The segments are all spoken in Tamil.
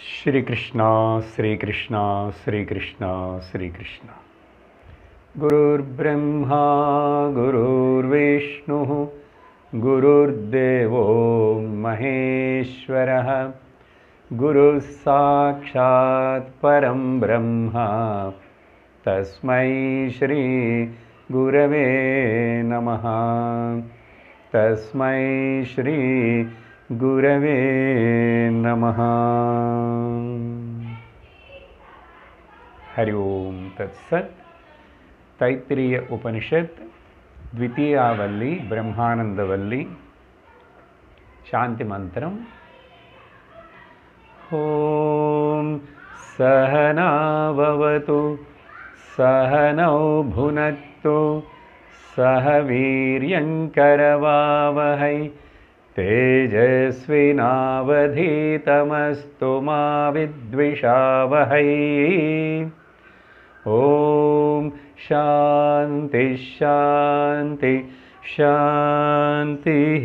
श्रीकृष्ण श्रीकृष्ण श्रीकृष्ण श्रीकृष्ण गुरुर्ब्रह्मा गुरुर्विष्णुः गुरुर्देवो महेश्वरः गुरुः साक्षात् परं ब्रह्म तस्मै श्रीगुरवे नमः तस्मै श्रीगुरवे नमः हरि ओं तत्सत् तैत्तिरीय उपनिषत् द्वितीयावल्ली ब्रह्मानन्दवल्ली शान्तिमन्त्रम् ॐ सहनाववतु सहनौ भुनक्तु सह वीर्यङ्करवावहै तेजस्विनावधीतमस्तु मा विद्विषावहै ॐ शान्ति शान्ति शान्तिः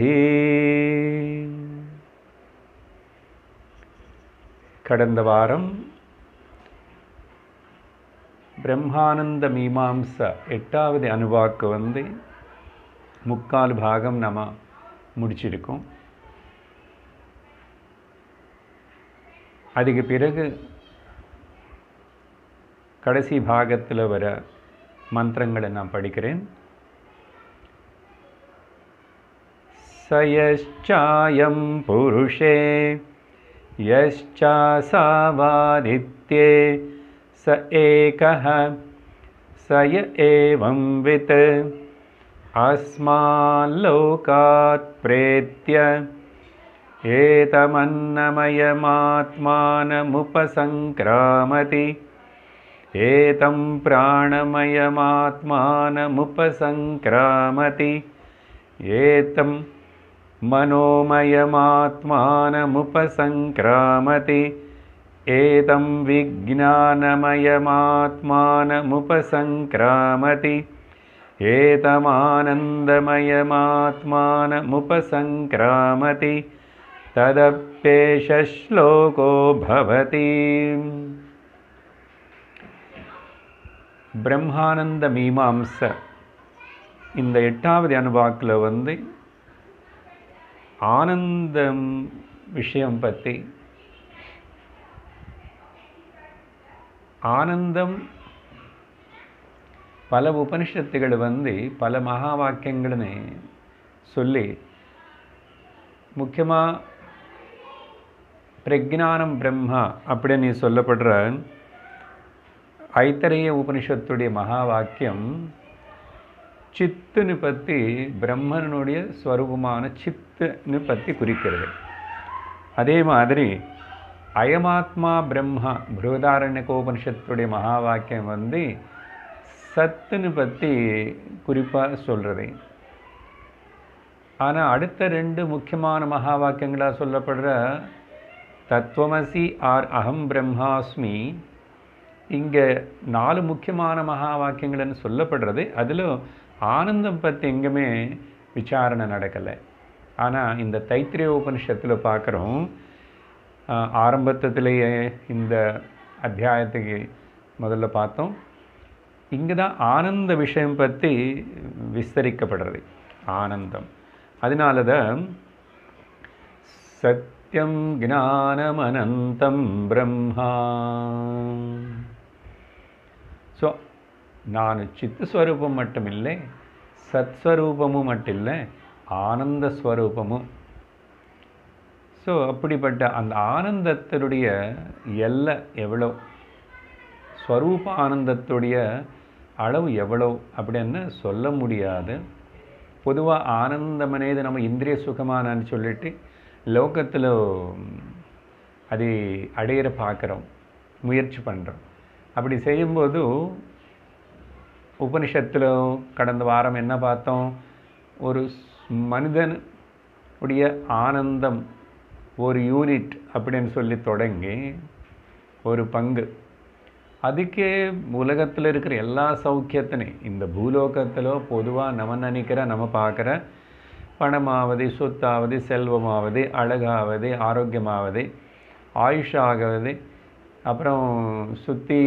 கடந்த வாரம் பிரம்மானந்த மீமாம்ச எட்டாவது அணுவாக்கு வந்து முக்கால் பாகம் நம்ம முடிச்சிருக்கோம் அதுக்கு பிறகு கடைசி பாகத்தில் வர மந்திரங்களை நான் படிக்கிறேன் சயச்சாயம் புருஷே यश्चासावादित्ये स एकः स य एवं वित् अस्माल्लोकात् प्रेत्य एतमन्नमयमात्मानमुपसङ्क्रामति एतं प्राणमयमात्मानमुपसङ्क्रामति एतं मनोमयमात्मानमुपसङ्क्रामति एतं विज्ञानमयमात्मानमुपसङ्क्रामति एतमानन्दमयमात्मानमुपसङ्क्रामति तदप्येष श्लोको भवति பிரம்மானந்த மீமாம்ச இந்த எட்டாவது அனுபாக்கில் வந்து ஆனந்தம் விஷயம் பற்றி ஆனந்தம் பல உபனிஷத்துகள் வந்து பல மகா வாக்கியங்கள்னு சொல்லி முக்கியமாக பிரஜானம் பிரம்மா அப்படின்னு சொல்லப்படுற ஐத்தரைய உபனிஷத்துடைய மகா வாக்கியம் சித்துன்னு பற்றி பிரம்மனுடைய ஸ்வரூபமான சித்துன்னு பற்றி குறிக்கிறது அதே மாதிரி அயமாத்மா பிரம்மா பிருகதாரண்யகோபனிஷத்துடைய மகா வாக்கியம் வந்து சத்துன்னு பற்றி குறிப்பாக சொல்கிறது ஆனால் அடுத்த ரெண்டு முக்கியமான மகா வாக்கியங்களாக சொல்லப்படுற தத்துவமசி ஆர் அகம் பிரம்மாஸ்மி இங்கே நாலு முக்கியமான மகா வாக்கியங்கள்னு சொல்லப்படுறது அதில் ஆனந்தம் பற்றி எங்குமே விசாரணை நடக்கலை ஆனால் இந்த தைத்திரிய உபனிஷத்தில் பார்க்குறோம் ஆரம்பத்திலேயே இந்த அத்தியாயத்துக்கு முதல்ல பார்த்தோம் இங்கே தான் ஆனந்த விஷயம் பற்றி விஸ்தரிக்கப்படுறது ஆனந்தம் அதனால தான் சத்தியம் ஞானமனந்தம் பிரம்மா ஸோ நான் சித்து ஸ்வரூபம் மட்டும் இல்லை சத்ஸ்வரூபமும் மட்டும் இல்லை ஆனந்த ஸ்வரூபமும் ஸோ அப்படிப்பட்ட அந்த ஆனந்தத்தினுடைய எல்லை எவ்வளோ ஸ்வரூப ஆனந்தத்துடைய அளவு எவ்வளோ அப்படின்னு சொல்ல முடியாது பொதுவாக ஆனந்தம் అనేది நம்ம இந்திரிய சுகமானு சொல்லிட்டு லோகத்தில் அது அடையிற பார்க்குறோம் முயற்சி பண்ணுறோம் அப்படி செய்யும்போது உபனிஷத்தில் கடந்த வாரம் என்ன பார்த்தோம் ஒரு மனிதன் உடைய ஆனந்தம் ஒரு யூனிட் அப்படின்னு சொல்லி தொடங்கி ஒரு பங்கு அதுக்கே உலகத்தில் இருக்கிற எல்லா சௌக்கியத்தினையும் இந்த பூலோகத்தில் பொதுவாக நம்ம நினைக்கிற நம்ம பார்க்குற பணமாவது சொத்தாவது செல்வமாவது அழகாவது ஆரோக்கியமாவது ஆயுஷ் ஆகிறது அப்புறம் சுற்றி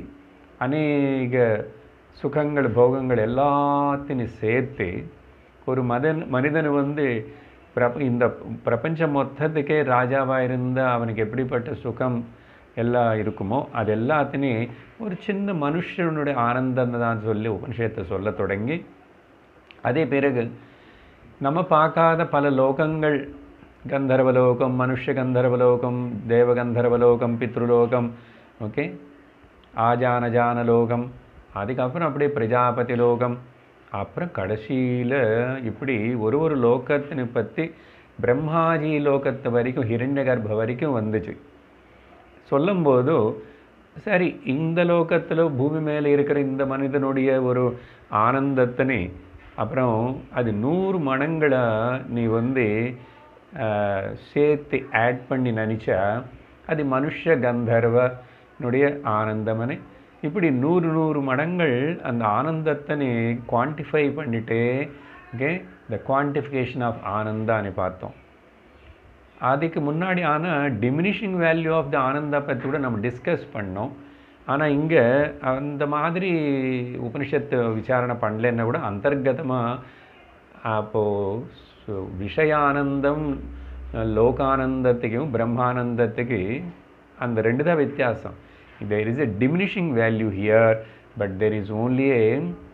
அநேக சுகங்கள் போகங்கள் எல்லாத்தையும் சேர்த்து ஒரு மதன் மனிதன் வந்து பிரப இந்த பிரபஞ்சம் மொத்தத்துக்கே ராஜாவாக இருந்தால் அவனுக்கு எப்படிப்பட்ட சுகம் எல்லாம் இருக்குமோ அது எல்லாத்தையும் ஒரு சின்ன மனுஷனுடைய ஆனந்தம் தான் சொல்லி உபனிஷத்தை சொல்ல தொடங்கி அதே பிறகு நம்ம பார்க்காத பல லோகங்கள் கந்தர்வலோகம் மனுஷ கந்தர்வலோகம் தேவகந்தர்வலோகம் பித்ருலோகம் ஓகே ஆஜானஜான லோகம் அதுக்கப்புறம் அப்படியே பிரஜாபதி லோகம் அப்புறம் கடைசியில் இப்படி ஒரு ஒரு லோகத்தினை பற்றி பிரம்மாஜி லோகத்து வரைக்கும் ஹிரண்ய கர்ப்ப வரைக்கும் வந்துச்சு சொல்லும்போது சரி இந்த லோகத்தில் பூமி மேலே இருக்கிற இந்த மனிதனுடைய ஒரு ஆனந்தத்தினை அப்புறம் அது நூறு மடங்களை நீ வந்து ஆஹ், சேர்த்து ஆட் பண்ணி நினச்சா அது மனுஷ கந்தர்வனுடைய ஆனந்தமனை இப்படி நூறு நூறு மடங்கள் அந்த ஆனந்தத்தை நீ குவான்டிஃபை பண்ணிட்டு ஓகே த குவான்டிஃபிகேஷன் ஆஃப் ஆனந்தான்னு பார்த்தோம் அதுக்கு முன்னாடி ஆனால் டிமினிஷிங் வேல்யூ ஆஃப் த ஆனந்தா பற்றி கூட நம்ம டிஸ்கஸ் பண்ணோம் ஆனால் இங்கே அந்த மாதிரி உபனிஷத்து விசாரணை பண்ணலன்னா கூட அந்தர்கதமாக அப்போது விஷயானந்தம் லோகானந்தத்துக்கும் பிரம்மானந்தத்துக்கு அந்த ரெண்டு தான் வித்தியாசம் there is a diminishing value here but there is only a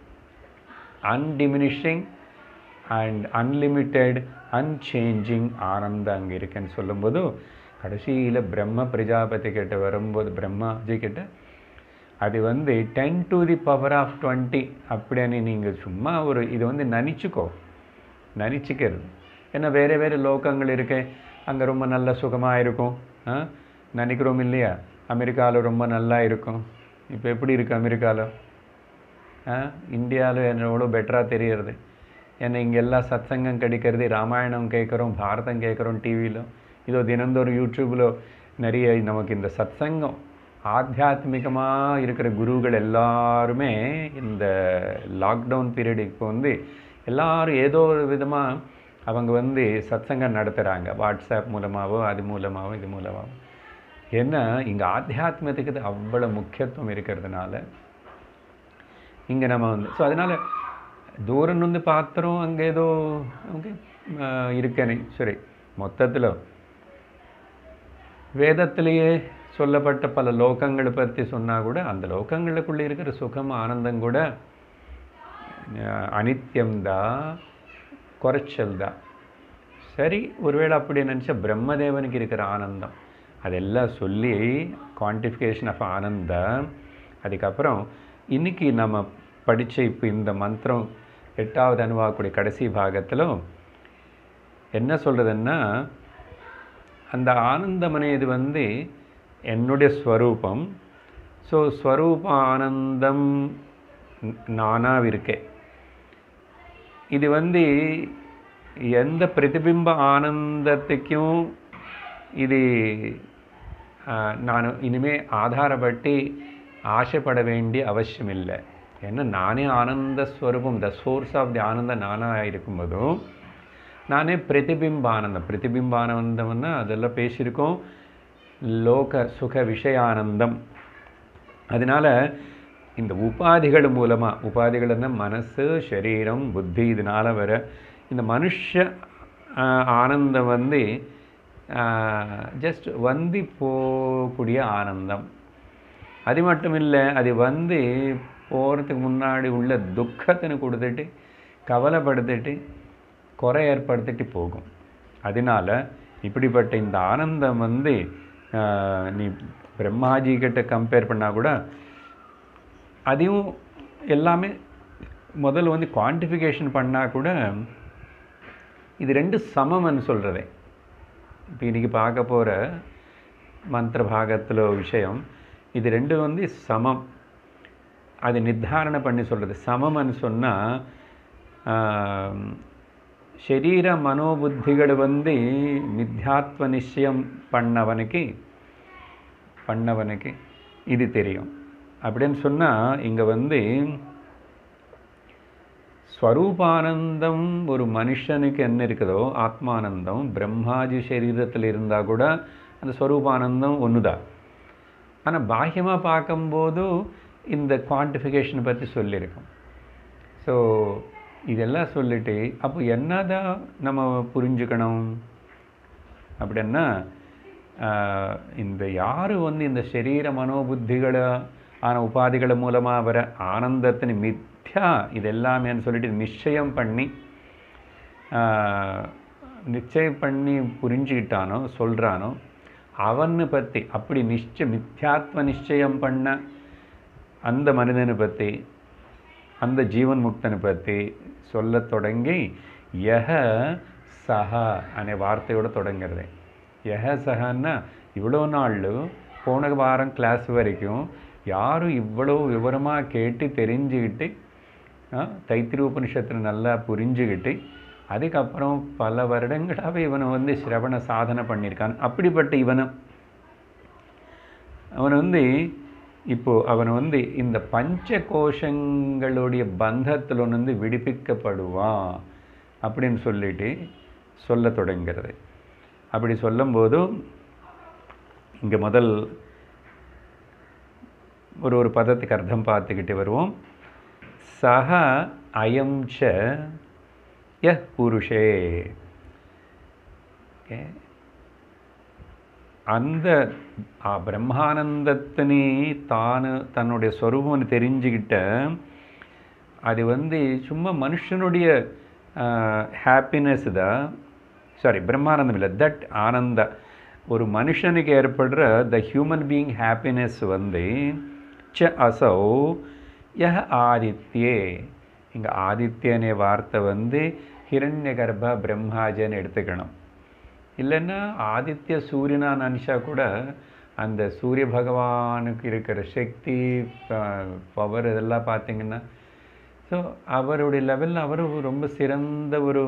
undiminishing and unlimited unchanging ஆனந்தம் அங்கே இருக்குன்னு சொல்லும்போது கடைசியில் பிரம்ம பிரஜாபதி கிட்ட வரும்போது பிரம்மாஜி கிட்ட அது வந்து ten to the power of twenty அப்படின்னு நீங்கள் சும்மா ஒரு இது வந்து நினச்சிக்கோ நினச்சிக்கிறது ஏன்னா வேறு வேறு லோகங்கள் இருக்கு அங்கே ரொம்ப நல்ல சுகமாக இருக்கும் ஆ நினைக்கிறோம் இல்லையா அமெரிக்காவில் ரொம்ப நல்லா இருக்கும் இப்போ எப்படி இருக்குது அமெரிக்காவில் ஆ இந்தியாவில் எவ்வளோ பெட்டராக தெரியறது ஏன்னா இங்கே எல்லாம் சத்சங்கம் கிடைக்கிறது ராமாயணம் கேட்குறோம் பாரதம் கேட்குறோம் டிவியில் இதோ தினந்தோறும் யூடியூப்பில் நிறைய நமக்கு இந்த சத்சங்கம் ஆத்தியாத்மிகமாக இருக்கிற குருகள் எல்லாருமே இந்த லாக்டவுன் பீரியட் இப்போ வந்து எல்லாரும் ஏதோ ஒரு விதமாக அவங்க வந்து சத்சங்கம் நடத்துகிறாங்க வாட்ஸ்அப் மூலமாகவோ அது மூலமாகவோ இது மூலமாகவோ ஏன்னா இங்கே ஆத்தியாத்மிகத்துக்கு இது அவ்வளோ முக்கியத்துவம் இருக்கிறதுனால இங்கே நம்ம வந்து ஸோ அதனால் தூரம் வந்து பாத்திரம் அங்கே ஏதோ ஓகே இருக்கேனே சரி மொத்தத்தில் வேதத்திலேயே சொல்லப்பட்ட பல லோகங்களை பற்றி சொன்னால் கூட அந்த லோகங்களுக்குள்ளே இருக்கிற சுகம் ஆனந்தம் கூட அஹ், அனித்யம்தான் குறைச்சல் தான் சரி ஒருவேளை அப்படி நினச்சா பிரம்மதேவனுக்கு இருக்கிற ஆனந்தம் அதெல்லாம் சொல்லி குவான்டிஃபிகேஷன் ஆஃப் ஆனந்தம் அதுக்கப்புறம் இன்னைக்கு நம்ம படித்த இப்போ இந்த மந்திரம் எட்டாவது அணுவாக்கூடிய கடைசி பாகத்திலும் என்ன சொல்கிறதுன்னா அந்த ஆனந்தமனை இது வந்து என்னுடைய ஸ்வரூபம் ஸோ ஸ்வரூப ஆனந்தம் நானாக இருக்கேன் இது வந்து எந்த பிரதிபிம்ப ஆனந்தத்துக்கும் இது ஆஹ், நான் இனிமே ஆதாரப்பட்டு ஆசைப்பட வேண்டிய அவசியம் இல்லை ஏன்னா நானே ஆனந்த ஸ்வரூபம் த சோர்ஸ் ஆஃப் தி ஆனந்தம் நானாக இருக்கும்போதும் நானே பிரதிபிம்ப ஆனந்தம் பிரதிபிம்ப ஆனந்தம்னா அதெல்லாம் பேசியிருக்கோம் லோக சுக விஷயானந்தம் அதனால் இந்த உபாதிகள் மூலமாக உபாதிகள்னா மனசு சரீரம் புத்தி இதனால் வர இந்த மனுஷ ஆஹ், ஆனந்தம் வந்து ஜஸ்ட் வந்து போகக்கூடிய ஆனந்தம் அது மட்டும் இல்லை அது வந்து போகிறதுக்கு முன்னாடி உள்ள துக்கத்தினை கொடுத்துட்டு கவலைப்படுத்திட்டு குறை ஏற்படுத்திட்டு போகும் அதனால இப்படிப்பட்ட இந்த ஆனந்தம் வந்து ஆஹ், நீ பிரம்மாஜி கிட்ட கம்பேர் பண்ணால் கூட அதையும் எல்லாமே முதல்ல வந்து குவான்டிஃபிகேஷன் பண்ணால் கூட இது ரெண்டு சமம்னு சொல்கிறதே இப்போ இன்றைக்கி பார்க்க போகிற மந்திர பாகத்தில் விஷயம் இது ரெண்டு வந்து சமம் அது நிர்தாரணை பண்ணி சொல்கிறது சமம்னு சொன்னால் శరీర మనోబుద్ధిగడు வந்து மித்யாத்வ நிச்சயம் பண்ணவனுக்கு பண்ணவனுக்கு இது தெரியும் அப்படின்னு சொன்னால் இங்கே வந்து ஸ்வரூபானந்தம் ஒரு மனுஷனுக்கு என்ன இருக்குதோ ஆத்மானந்தம் பிரம்மாஜி சரீரத்தில் இருந்தால் கூட அந்த ஸ்வரூபானந்தம் ஒன்று தான் ஆனால் பாஹ்யமாக பார்க்கும்போது இந்த குவான்டிஃபிகேஷனை பற்றி சொல்லியிருக்கோம் ஸோ இதெல்லாம் சொல்லிட்டு அப்போ என்னதான் நம்ம புரிஞ்சுக்கணும் அப்படின்னா ஆஹ், இந்த யார் வந்து இந்த சரீர மனோபுத்திகளை ஆன உபாதிகள் மூலமாக வர ஆனந்தத்தின் மித்யா இது எல்லாமேன்னு சொல்லிட்டு நிச்சயம் பண்ணி ஆஹ், நிச்சயம் பண்ணி புரிஞ்சுக்கிட்டானோ சொல்கிறானோ அவனை பற்றி அப்படி நிச்சய மித்யாத்ம நிச்சயம் பண்ண அந்த மனிதனை பற்றி அந்த ஜீவன் முக்தனை பற்றி சொல்லத் தொடங்கி யஹ சஹ అనే వార్తயோட தொடங்குறது యహ సహன்னா இவ்வளோ நாள் போன வாரம் கிளாஸ் வரைக்கும் யாரும் இவ்வளோ விவரமாக கேட்டு தெரிஞ்சுக்கிட்டு ஆ, தைத்திரி உபனிஷத்தை நல்லா புரிஞ்சுக்கிட்டு அதுக்கப்புறம் பல வருடங்களாகவே இவனை வந்து சிரவண சாதனை பண்ணியிருக்கான் அப்படிப்பட்ட இவனை அவன் வந்து இப்போ அவன் வந்து இந்த பஞ்ச கோஷங்களுடைய பந்தத்தில் வந்து விடுவிக்கப்படுவான் அப்படின்னு சொல்லிட்டு சொல்ல தொடங்கிறது அப்படி சொல்லும்போது இங்கே முதல் ஒரு ஒரு பதத்துக்கு அர்த்தம் பார்த்துக்கிட்டு வருவோம் சஹ அயம் ச ய புருஷே ஓகே அந்த ஆ பிரம்மானந்தத்தினே தானு தன்னுடைய ஸ்வரூபம்னு தெரிஞ்சுக்கிட்ட அது வந்து சும்மா மனுஷனுடைய ஹாப்பினஸ் தான் சாரி பிரம்மானந்தம் இல்லை தட் ஆனந்த ஒரு மனுஷனுக்கு ஏற்படுற த ஹியூமன் பீயிங் ஹாப்பினஸ் வந்து ச அசௌ யஹ ஆதித்யே இங்கே ஆதித்யனே வார்த்தை வந்து ஹிரண்ய கர்ப்ப பிரம்மாஜன்னு எடுத்துக்கணும் இல்லைன்னா ஆதித்ய சூரியனா நினச்சா கூட அந்த சூரிய பகவானுக்கு இருக்கிற சக்தி பவர் இதெல்லாம் பார்த்தீங்கன்னா ஸோ அவருடைய லெவலில் அவர் ரொம்ப சிறந்த ஒரு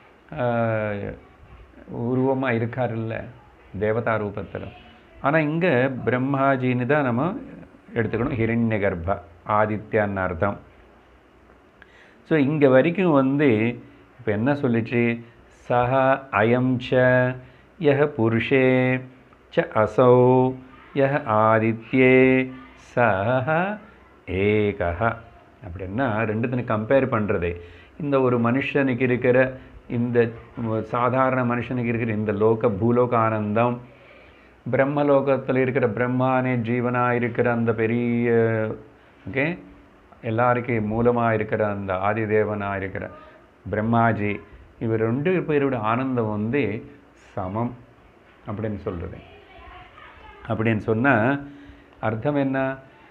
உருவமாக இருக்காருல்ல தேவதா ரூபத்தில் ஆனால் இங்கே பிரம்மாஜின்னு தான் நம்ம எடுத்துக்கணும் ஹிரண்ய கர்ப்ப ஆதித்யான்னு அர்த்தம் ஸோ இங்கே வரைக்கும் வந்து இப்போ என்ன சொல்லிச்சு சஹ அயம் ச யஹ புருஷே ச அசௌ யஹ ஆதித்யே சஹ ஏகஹ அப்படின்னா ரெண்டுத்தையும் கம்பேர் பண்ணுறது இந்த ஒரு மனுஷனுக்கு இருக்கிற இந்த சாதாரண மனுஷனுக்கு இருக்கிற இந்த லோக பூலோக ஆனந்தம் பிரம்மலோகத்தில் இருக்கிற பிரம்மானே ஜீவனாக இருக்கிற அந்த பெரிய ஓகே எல்லாருக்கும் மூலமாக இருக்கிற அந்த ஆதிதேவனாக இருக்கிற பிரம்மாஜி இவர் ரெண்டு பேரோட ஆனந்தம் வந்து சமம் அப்படின்னு சொல்கிறது அப்படின்னு சொன்னால் அர்த்தம் என்ன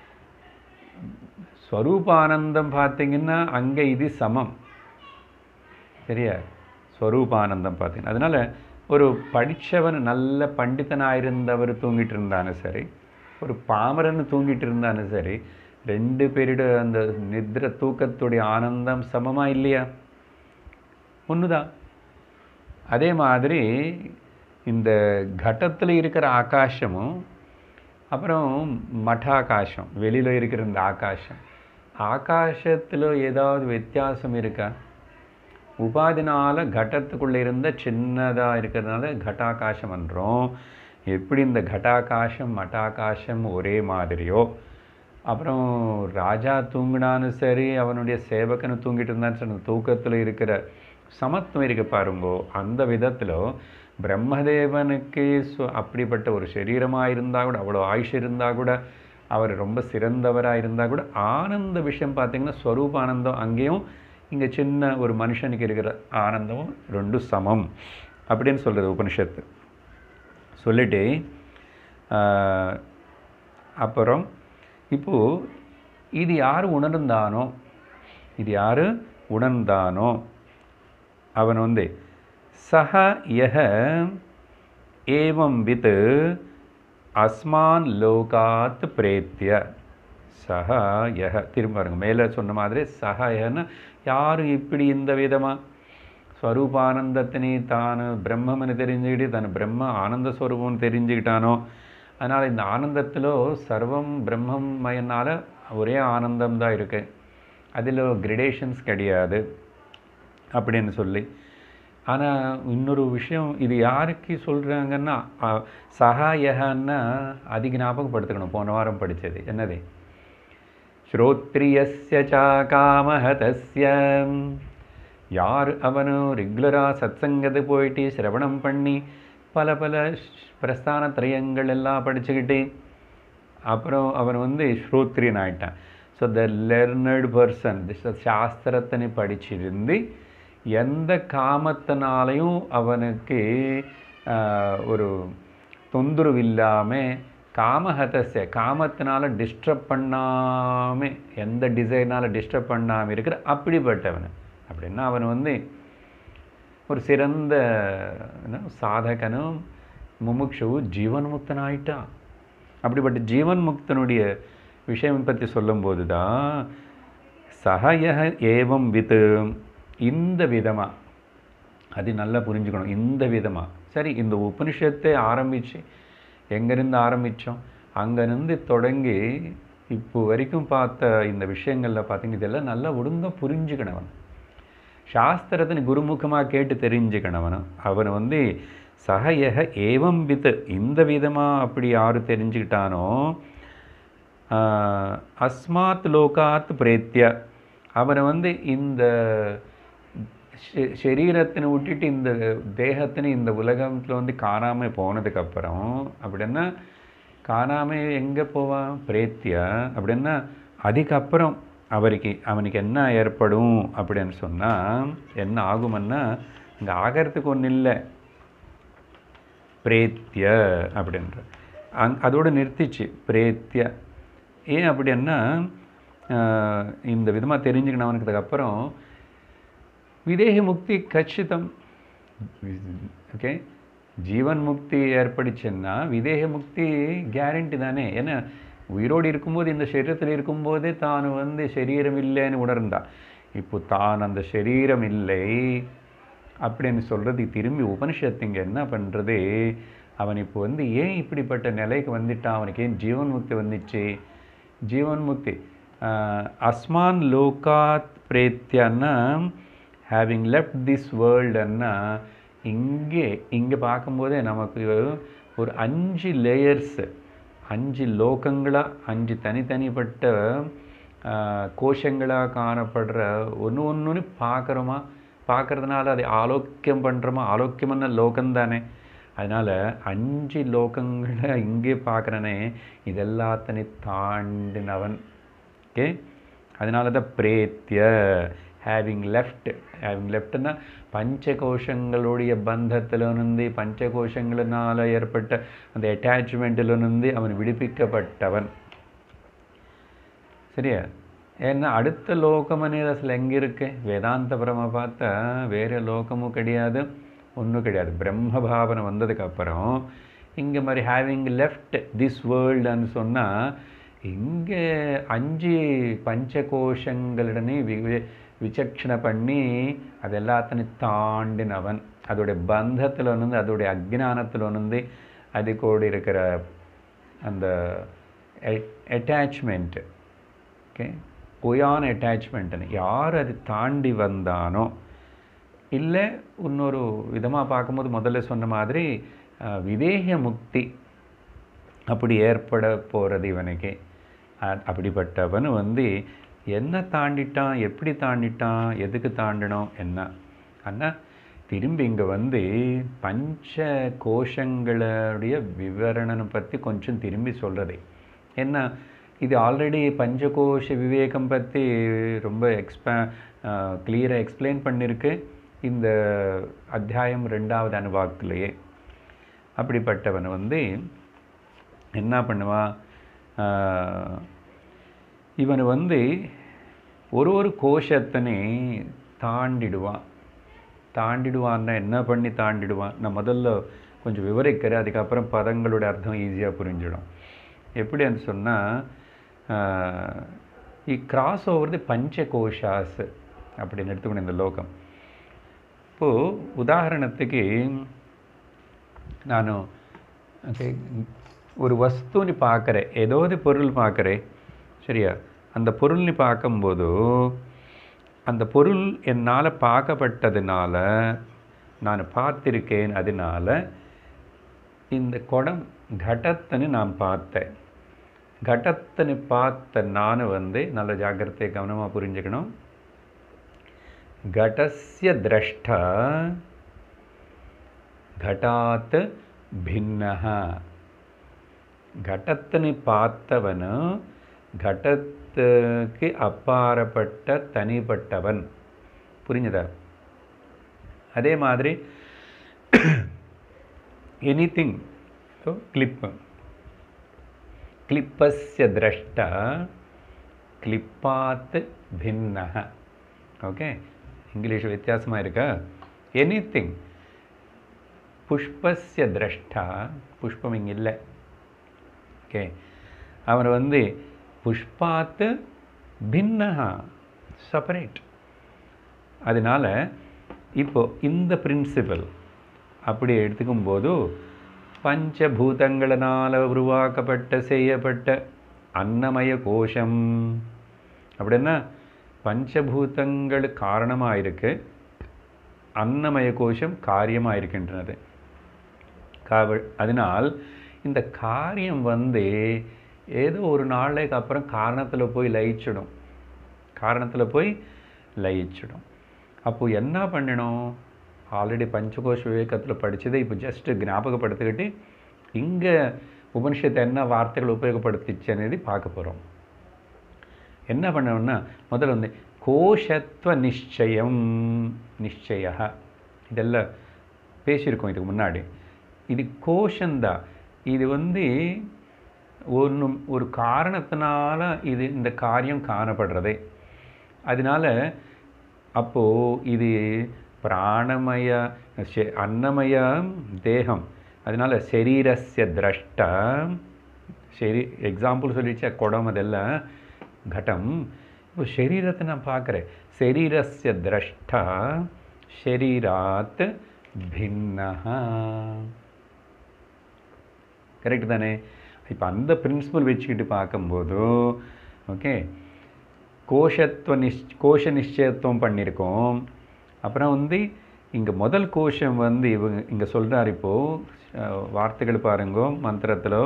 ஸ்வரூபானந்தம் பார்த்தீங்கன்னா அங்கே இது சமம் சரியா ஸ்வரூபானந்தம் பார்த்தீங்கன்னா அதனால் ஒரு படித்தவன் நல்ல பண்டிதனாக இருந்தவர் தூங்கிட்டு இருந்தாலும் சரி ஒரு பாமரன் தூங்கிட்டு இருந்தாலும் சரி ரெண்டு பேரோட அந்த நித்ர தூக்கத்துடைய ஆனந்தம் சமமாக இல்லையா ஒன்று தான் அதே மாதிரி இந்த கட்டத்தில் இருக்கிற ஆகாசமும் அப்புறம் மட்டாகாசம் வெளியில் இருக்கிற இந்த ஆகாசம் ஆகாசத்தில் ஏதாவது வித்தியாசம் இருக்கா உபாதினால கட்டத்துக்குள்ளே இருந்த சின்னதாக இருக்கிறதுனால கட்டாகாசம் என்றோம் எப்படி இந்த கட்டாகாசம் மட்டாகாசம் ஒரே மாதிரியோ அப்புறம் ராஜா தூங்கினாலும் சரி அவனுடைய சேவகனை தூங்கிட்டு இருந்தான்னு சொன்ன தூக்கத்தில் இருக்கிற சமத்துவம் இருக்கு பாருங்கோ அந்த விதத்தில் பிரம்மதேவனுக்கு சு- அப்படிப்பட்ட ஒரு சரீரமாக இருந்தால் கூட அவ்வளோ ஆயுஷ் இருந்தால் கூட அவர் ரொம்ப சிறந்தவராக இருந்தால் கூட ஆனந்த விஷயம் பார்த்தீங்கன்னா ஸ்வரூப ஆனந்தம் அங்கேயும் இங்கே சின்ன ஒரு மனுஷனுக்கு இருக்கிற ஆனந்தமும் ரெண்டும் சமம் அப்படின்னு சொல்கிறது உபனிஷத்து சொல்லிட்டு ஆஹ், அப்புறம் இப்போது இது யார் உணர்ந்தானோ இது யார் உணர்ந்தானோ அவன் வந்து சஹ யஹ ஏவம் வித் அஸ்மான் லோகாத் பிரேத்திய சஹ யஹ திரும்ப பாருங்க மேலே சொன்ன மாதிரி சஹ யஹன்னா யாரும் இப்படி இந்த விதமாக ஸ்வரூபானந்தத்தினை தான் பிரம்மம்னு தெரிஞ்சுக்கிட்டு தன் பிரம்ம ஆனந்த ஸ்வரூபம்னு தெரிஞ்சுக்கிட்டானோ அதனால் இந்த ஆனந்தத்தில் சர்வம் பிரம்மம் மயனால் ஒரே ஆனந்தம் தான் இருக்கு அதில் கிரடேஷன்ஸ் கிடையாது அப்படின்னு சொல்லி ஆனால் இன்னொரு விஷயம் இது யாருக்கு சொல்கிறாங்கன்னா சகாயகன்னா அதிக ஞாபகப்படுத்திக்கணும் போன வாரம் படித்தது என்னது ஸ்ரோத்ரியஸ்ய சா காமஹதஸ்ய யார் அவனும் ரெகுலராக சத்சங்கத்து போயிட்டு சிரவணம் பண்ணி பல பல பிரஸ்தான திரயங்கள் எல்லாம் படிச்சுக்கிட்டு அப்புறம் அவன் வந்து ஸ்ரோத்ரியன் ஆயிட்டான் ஸோ த லெர்னர்டு பர்சன் சாஸ்திரத்தினை படிச்சிருந்து எந்த காமத்தினாலையும் அவனுக்கு ஆஹ், ஒரு தொந்தரவு இல்லாமல் காமஹதஸ்ய காமத்தினால டிஸ்டர்ப் பண்ணாமல் எந்த டிசைனால் டிஸ்டர்ப் பண்ணாமல் இருக்கிற அப்படிப்பட்டவன் அப்படின்னா அவன் வந்து ஒரு சிறந்த என்ன, சாதகனும் முமுட்சு ஜீவன் முக்தனாயிட்டான் அப்படிப்பட்ட ஜீவன் முக்தனுடைய விஷயம் பற்றி சொல்லும்போது தான் சகய ஏவம் வித் இந்த விதமாக அது நல்லா புரிஞ்சுக்கணும் இந்த விதமாக சரி இந்த உபனிஷத்தை ஆரம்பித்து எங்கேருந்து ஆரம்பித்தோம் அங்கேருந்து தொடங்கி இப்போ வரைக்கும் பார்த்த இந்த விஷயங்களில் பார்த்தீங்க இதெல்லாம் நல்லா ஒழுங்காக புரிஞ்சுக்கணவன் சாஸ்திரத்தின் குருமுகமாக கேட்டு தெரிஞ்சுக்கணவன் அவன் வந்து சகயக ஏவம் வித் இந்த விதமாக அப்படி யார் தெரிஞ்சுக்கிட்டானோ ஆஹ், அஸ்மாத் லோகாத் பிரேத்திய அவனை வந்து இந்த ஷெ- சரீரத்தினை விட்டுட்டு இந்த தேகத்தினை இந்த உலகத்தில் வந்து காணாமல் போனதுக்கப்புறம் அப்படின்னா காணாமல் எங்கே போவான் பிரேத்திய அப்படின்னா அதுக்கப்புறம் அவருக்கு அவனுக்கு என்ன ஏற்படும் அப்படின்னு சொன்னால் என்ன ஆகுமன்னா இங்கே ஆகிறதுக்கு ஒன்றும் இல்லை பிரேத்திய அப்படின்ற அங் அதோடு நிறுத்திச்சு பிரேத்திய ஏன் அப்படின்னா ஆஹ், இந்த விதமாக தெரிஞ்சுக்கினவனுக்கு அப்புறம் விதேக முக்தி கச்சிதம் ஓகே ஜீவன் முக்தி ஏற்படுச்சுன்னா விதேக முக்தி கேரண்டி தானே ஏன்னா உயிரோடு இருக்கும்போது இந்த சரீரத்தில் இருக்கும்போதே தான் வந்து சரீரம் இல்லைன்னு உணர்ந்தா இப்போ தான் அந்த சரீரம் இல்லை அப்படின்னு சொல்கிறது திரும்பி உபனிஷத்து இங்கே என்ன பண்ணுறது அவன் இப்போ வந்து ஏன் இப்படிப்பட்ட நிலைக்கு வந்துட்டான் அவனுக்கு ஏன் ஜீவன் முக்தி வந்துச்சு ஜீவன் முக்தி ஆஹ், அஸ்மான் லோகாத் பிரேத்தியன்னா ஹேவிங் லெஃப்ட் திஸ் வேர்ல்டுன்னா இங்கே இங்கே பார்க்கும்போதே நமக்கு ஒரு அஞ்சு லேயர்ஸ் அஞ்சு லோகங்களாக அஞ்சு தனித்தனிப்பட்ட கோஷங்களாக காணப்படுற ஒன்று ஒன்றுன்னு பார்க்குறோமா பார்க்கறதுனால அதை ஆலோக்கியம் பண்ணுறோமா ஆலோக்கியமான லோகம் தானே அதனால் அஞ்சு லோகங்களை இங்கே பார்க்குறனே இதெல்லாத்தனை தாண்டினவன் ஓகே அதனால தான் பிரேத்திய ஹேவிங் லெஃப்ட் ஹேவிங் லெஃப்ட்னா பஞ்சகோஷங்களுடைய பந்தத்திலிருந்து பஞ்சகோஷங்களினால் ஏற்பட்ட அந்த அட்டாச்மெண்ட்டிலிருந்து அவன் விடுவிக்கப்பட்டவன் சரியா ஏன்னா அடுத்த லோகம் అనేది అసలు எங்கே இருக்கு வேதாந்த பிரம பார்த்தா வேறு லோகமும் கிடையாது ஒன்றும் கிடையாது பிரம்ம பாவனை வந்ததுக்கு அப்புறம் இங்கே மாதிரி ஹேவிங் லெஃப்ட் திஸ் வேர்ல்டுன்னு சொன்னால் இங்கே அஞ்சு பஞ்சகோஷங்களுடனே வி விசக்ஷணை பண்ணி அது எல்லாத்தையும் தாண்டினவன் அதோடைய பந்தத்தில் வந்து அதோடைய அஜ்ஞானத்தில் வந்து அதுக்கோடு இருக்கிற அந்த அட்டாச்மெண்ட்டு ஓகே பொய்யான அட்டாச்மெண்ட்டுன்னு யார் அது தாண்டி வந்தானோ இல்லை இன்னொரு விதமாக பார்க்கும்போது முதல்ல சொன்ன மாதிரி அஹ், விதேக முக்தி அப்படி ஏற்பட போகிறது இவனுக்கு அ- அப்படிப்பட்டவன் வந்து என்ன தாண்டிட்டான் எப்படி தாண்டிட்டான் எதுக்கு தாண்டினோம் என்ன அண்ணா திரும்பி இங்கே வந்து பஞ்ச கோஷங்களுடைய விவரணனை பற்றி கொஞ்சம் திரும்பி சொல்கிறது என்ன இது ஆல்ரெடி பஞ்சகோஷ விவேகம் பற்றி ரொம்ப எக்ஸ்பே கிளியராக எக்ஸ்பிளைன் பண்ணியிருக்கு இந்த அத்தியாயம் ரெண்டாவது அனுபவத்திலேயே அப்படிப்பட்டவன் வந்து என்ன பண்ணுவான் ஆஹ், இவன் வந்து ஒரு ஒரு கோஷத்தனை தாண்டிடுவான் தாண்டிடுவான்னா என்ன பண்ணி தாண்டிடுவான் நான் முதல்ல கொஞ்சம் விவரிக்கிறேன் அதுக்கப்புறம் பதங்களோட அர்த்தம் ஈஸியாக புரிஞ்சிடும் எப்படின்னு சொன்னால் ಈ ಕ್ರಾಸ್ ಓವರ್ದು பஞ்சகோஷாஸ் அப்படின்னு எடுத்துக்கணும் இந்த லோகம் இப்போது உதாரணத்துக்கு ನಾನು okay, ஒரு வஸ்துன்னு பார்க்குறேன் ஏதோ ஒரு பொருள் பார்க்குறேன் சரியா அந்த பொருள்னு பார்க்கும்போது அந்த பொருள் என்னால் பார்க்கப்பட்டதுனால நான் பார்த்திருக்கேன் அதனால இந்த குடம் ಘಟத்தன்னு நான் பார்த்தேன் ಘಟத்தன்னு பார்த்த நான் வந்து நல்ல ஜாக்கிரதையை கவனமாக புரிஞ்சுக்கணும் ಘಟಸ್ಯ ದ್ರಷ್ಟ ಘಟಾತ್ ಭಿನ್ನಃ ಘಟத்தனை பார்த்தவனு ಘಟத்துக்கு அப்பாறப்பட்ட தனிப்பட்டவன் புரிஞ்சுதா அதே மாதிரி எனிதிங் ஸோ கிளிப்பு கிளிப்பஸ்ய திரஷ்ட கிளிப்பாத் பின்னः ஓகே இங்கிலீஷ் வித்தியாசமாக இருக்கா எனிதிங் புஷ்பஸ்ய திரஷ்டா புஷ்பம் இங்கே இல்லை ஓகே அவர் வந்து புஷ்பாத்து பின்னஹா செப்பரேட் அதனால் இப்போ இந்த பிரின்சிபல் அப்படி எடுத்துக்கும் போது பஞ்சபூதங்களினால் உருவாக்கப்பட்ட செய்யப்பட்ட அன்னமய கோஷம் அப்படின்னா பஞ்சபூதங்கள் காரணமாக இருக்கு அன்னமய கோஷம் காரியமாக இருக்கின்றது காவ அதனால் இந்த காரியம் வந்து ஏதோ ஒரு நாளைக்கு அப்புறம் காரணத்தில் போய் லயிச்சிடும் காரணத்தில் போய் லயிச்சிடும் அப்போது என்ன பண்ணணும் ஆல்ரெடி பஞ்சகோஷ விவேகத்தில் படித்ததை இப்போ ஜஸ்ட் ஞாபகப்படுத்திக்கிட்டு இங்கே உபனிஷத்து என்ன வார்த்தைகள் உபயோகப்படுத்திச்சு అనేది பார்க்க போகிறோம் என்ன பண்ணணும்னா முதல்ல வந்து கோஷத்துவ நிச்சயம் நிச்சய இதெல்லாம் பேசியிருக்கோம் இதுக்கு முன்னாடி இது கோஷந்தான் இது வந்து ஒன்று ஒரு காரணத்தினால இது இந்த காரியம் காணப்படுறதே அதனால அப்போது இது பிராணமய ஷெ- அன்னமய தேகம் அதனால சரீரஸ்ய திரஷ்டா சரி எக்ஸாம்பிள் சொல்லிச்சா குடம் அதெல்லாம் கட்டம் இப்போ சரீரத்தை நான் பார்க்குறேன் சரீரஸ்ய திரஷ்டா ஷரீராத் பின்னஹா கரெக்ட் தானே இப்போ அந்த பிரின்சிபல் வச்சுக்கிட்டு பார்க்கும்போது ஓகே கோஷத்துவ நிஷ் கோஷ நிச்சயத்துவம் பண்ணியிருக்கோம் அப்புறம் வந்து இங்கே முதல் கோஷம் வந்து இவங்க இங்கே சொல்கிறார் இப்போது வார்த்தைகள் பாருங்க மந்திரத்தில்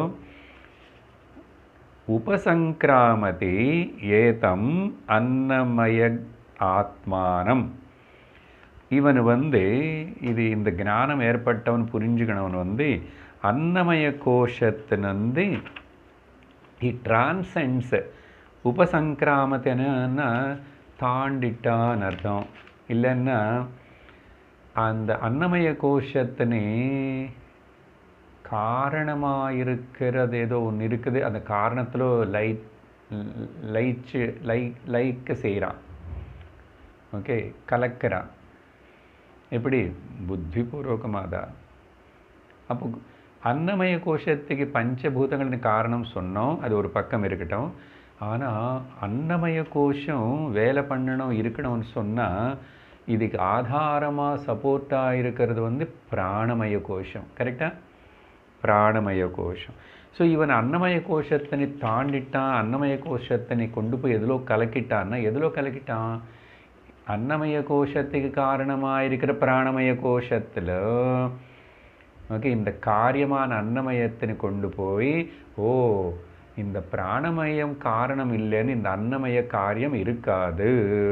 உபசங்கிராமதி ஏதம் அன்னமய ஆத்மானம் இவன் வந்து இது இந்த ஞானம் ஏற்பட்டவன் புரிஞ்சுக்கணவன் வந்து அன்னமய கோஷத்தின் வந்து ಈ ಟ್ರಾನ್ಸೆಂಡ್ಸ್ உபசங்கிராமத்தினா தாண்டிட்டான்னு அர்த்தம் இல்லைன்னா அந்த அன்னமய கோஷத்தினே காரணமாக இருக்கிறது ஏதோ ஒன்று இருக்குது அந்த காரணத்தில் லை லைச்சு லை லைக்க செய்கிறான் ஓகே கலக்கிறான் எப்படி புத்திபூர்வகமாக தான் அப்போ அன்னமய கோஷத்துக்கு பஞ்சபூதங்களின் காரணம் சொன்னோம் அது ஒரு பக்கம் இருக்கட்டும் ஆனால் அன்னமய கோஷம் வேலை பண்ணணும் இருக்கணும்னு சொன்னால் இதுக்கு ஆதாரமாக சப்போர்ட்டாக இருக்கிறது வந்து பிராணமய கோஷம் கரெக்டாக பிராணமய கோஷம் ஸோ இவன் அன்னமய கோஷத்தினை தாண்டிட்டான் அன்னமய கோஷத்தினை கொண்டு போய் எதிலோ கலக்கிட்டான்னா எதிலோ கலக்கிட்டான் அன்னமய கோஷத்துக்கு காரணமாக இருக்கிற பிராணமய கோஷத்தில் ஓகே இந்த காரியமான அன்னமயத்தினை கொண்டு போய் ஓ இந்த பிராணமயம் காரணம் இல்லைன்னு இந்த அன்னமய காரியம் இருக்காது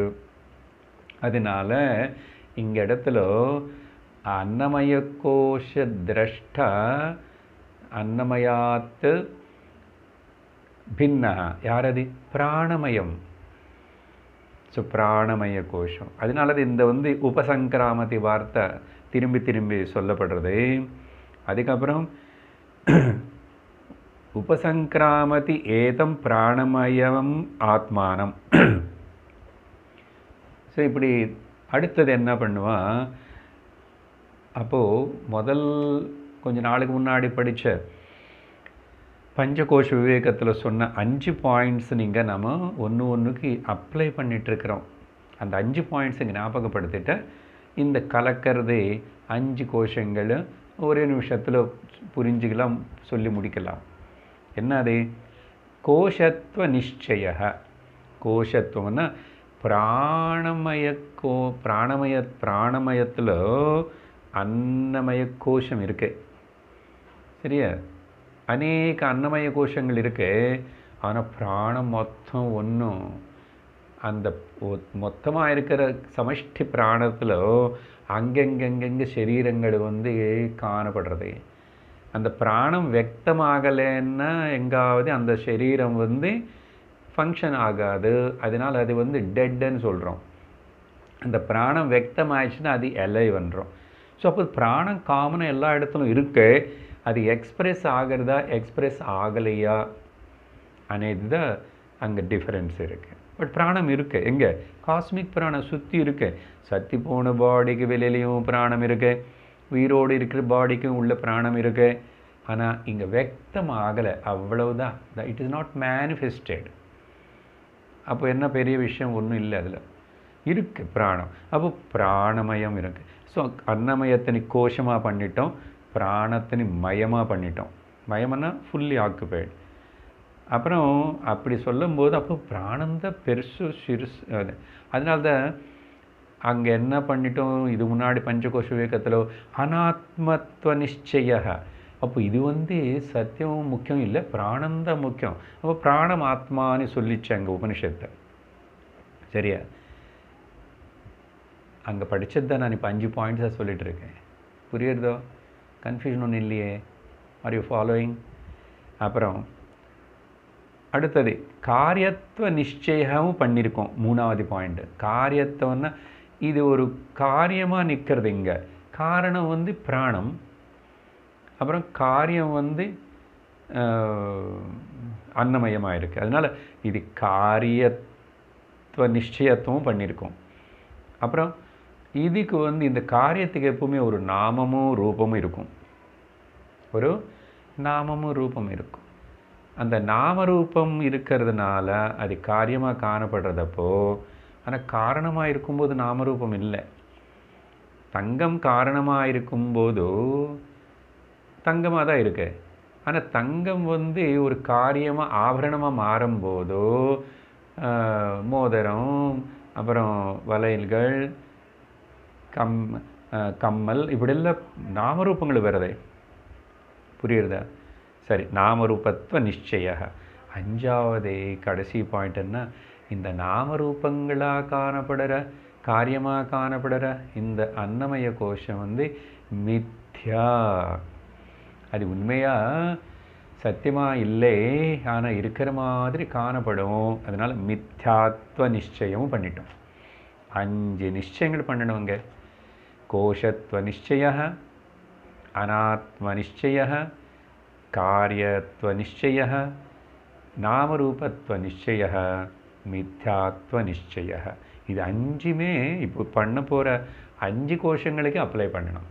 அதனால இங்க இடத்துல அன்னமய கோஷ திரஷ்ட அன்னமயாத்து பின்ன யாரது பிராணமயம் ஸோ பிராணமய கோஷம் அதனால அது இந்த வந்து உபசங்கிராமதி வார்த்தை திரும்பி திரும்பி சொல்லப்படுறது அதுக்கப்புறம் உபசங்கிராமதி ஏதம் பிராணமயம் ஆத்மானம் ஸோ இப்படி அடுத்தது என்ன பண்ணுவான் அப்போது முதல் கொஞ்ச நாளுக்கு முன்னாடி படித்த பஞ்சகோஷ விவேகத்தில் சொன்ன அஞ்சு பாயிண்ட்ஸ் நீங்கள் நம்ம ஒன்று ஒன்றுக்கு அப்ளை பண்ணிகிட்ருக்குறோம் அந்த அஞ்சு பாயிண்ட்ஸை ஞாபகப்படுத்திட்டு இந்த கலக்கிறதே அஞ்சு கோஷங்கள் ஒரே நிமிஷத்தில் புரிஞ்சுக்கலாம் சொல்லி முடிக்கலாம் என்ன அது கோஷத்துவ நிச்சய கோஷத்துவம்னா பிராணமய கோ பிராணமய பிராணமயத்தில் அன்னமய கோஷம் இருக்கு சரியா அநேக அன்னமய கோஷங்கள் இருக்கு ஆனால் பிராணம் மொத்தம் ஒன்றும் அந்த மொத்தமாக இருக்கிற சமஷ்டி பிராணத்தில் அங்கங்கங்கங்க சரீரங்கள் வந்து காணப்படுறது அந்த பிராணம் வெக்தமாகலைன்னா எங்காவது அந்த சரீரம் வந்து ஃபங்க்ஷன் ஆகாது அதனால் அது வந்து டெட்டுன்னு சொல்கிறோம் அந்த பிராணம் வெக்தமாயிடுச்சுன்னா அது எலைவன்றோம் ஸோ அப்போ பிராணம் காமனாக எல்லா இடத்துலும் இருக்கு அது எக்ஸ்பிரஸ் ஆகிறதா எக்ஸ்பிரஸ் ஆகலையா అనేది தான் அங்கே டிஃப்ரென்ஸ் இருக்குது பட் பிராணம் இருக்கு எங்கே காஸ்மிக் பிராணம் சுற்றி இருக்கு சத்தி போன பாடிக்கு வெளியிலையும் பிராணம் இருக்கு உயிரோடு இருக்கிற பாடிக்கும் உள்ள பிராணம் இருக்கு ஆனால் இங்கே வெக்தம் ஆகலை அவ்வளவுதான் இட் இஸ் நாட் மேனிஃபெஸ்டட் அப்போ என்ன பெரிய விஷயம் ஒன்றும் இல்லை அதில் இருக்கு பிராணம் அப்போ பிராணமயம் இருக்கு ஸோ அன்னமயத்தினி கோஷமாக பண்ணிட்டோம் பிராணத்தினி மயமாக பண்ணிட்டோம் மயம்னா ஃபுல்லி ஆக்குபைடு அப்புறம் அப்படி சொல்லும்போது அப்போ பிராணந்த பெருசு சிறுசு அது அதனால தான் அங்கே என்ன பண்ணிட்டோம் இது முன்னாடி பஞ்சகோஷ விவேகத்தில் அனாத்மத்துவ நிச்சய அப்போ இது வந்து சத்தியம் முக்கியம் இல்லை பிராணந்தான் முக்கியம் அப்போ பிராணம் ஆத்மான்னு சொல்லிச்சு அங்கே உபனிஷத்தை சரியா அங்கே படித்தது தான் நான் இப்போ அஞ்சு பாயிண்ட்ஸாக சொல்லிட்டு இருக்கேன் புரியுறதோ கன்ஃபியூஷன் ஒன்றும் இல்லையே ஆர் யூ ஃபாலோயிங் அப்புறம் அடுத்தது காரியத்துவ நிச்சயமும் பண்ணியிருக்கோம் மூணாவது பாயிண்ட் காரியத்துவம்னா இது ஒரு காரியமாக நிற்கிறது இங்கே காரணம் வந்து பிராணம் அப்புறம் காரியம் வந்து அன்னமயமாக இருக்குது அதனால் இது காரியத்துவ நிச்சயத்துவம் பண்ணியிருக்கோம் அப்புறம் இதுக்கு வந்து இந்த காரியத்துக்கு எப்பவுமே ஒரு நாமமும் ரூபமும் இருக்கும் ஒரு நாமமும் ரூபம் இருக்கும் அந்த நாமரூபம் இருக்கிறதுனால அது காரியமாக காணப்படுறதப்போ ஆனால் காரணமாக இருக்கும்போது நாமரூபம் இல்லை தங்கம் காரணமாக இருக்கும்போது தங்கமாக தான் இருக்கு ஆனால் தங்கம் வந்து ஒரு காரியமாக ஆபரணமாக மாறும்போதோ மோதிரம் அப்புறம் வளையல்கள் கம் கம்மல் இப்படியெல்லாம் நாமரூபங்கள் வருதே புரியுறதா சரி நாமரூபத்துவ நிச்சய அஞ்சாவது கடைசி பாயிண்ட் என்ன இந்த நாமரூபங்களாக காணப்படுற காரியமாக காணப்படுற இந்த அன்னமய கோஷம் வந்து மித்யா அது உண்மையாக சத்தியமாக இல்லை ஆனால் இருக்கிற மாதிரி காணப்படும் அதனால் மித்யாத்வ நிச்சயமும் பண்ணிட்டோம் அஞ்சு நிச்சயங்கள் பண்ணணுங்க கோஷத்துவ நிச்சய அனாத்ம நிச்சய காரியத்துவ நிச்சய நாமரூபத்துவ நிச்சய மித்யாத்வ நிச்சய இது அஞ்சுமே இப்போ பண்ண போகிற அஞ்சு கோஷங்களுக்கு அப்ளை பண்ணணும்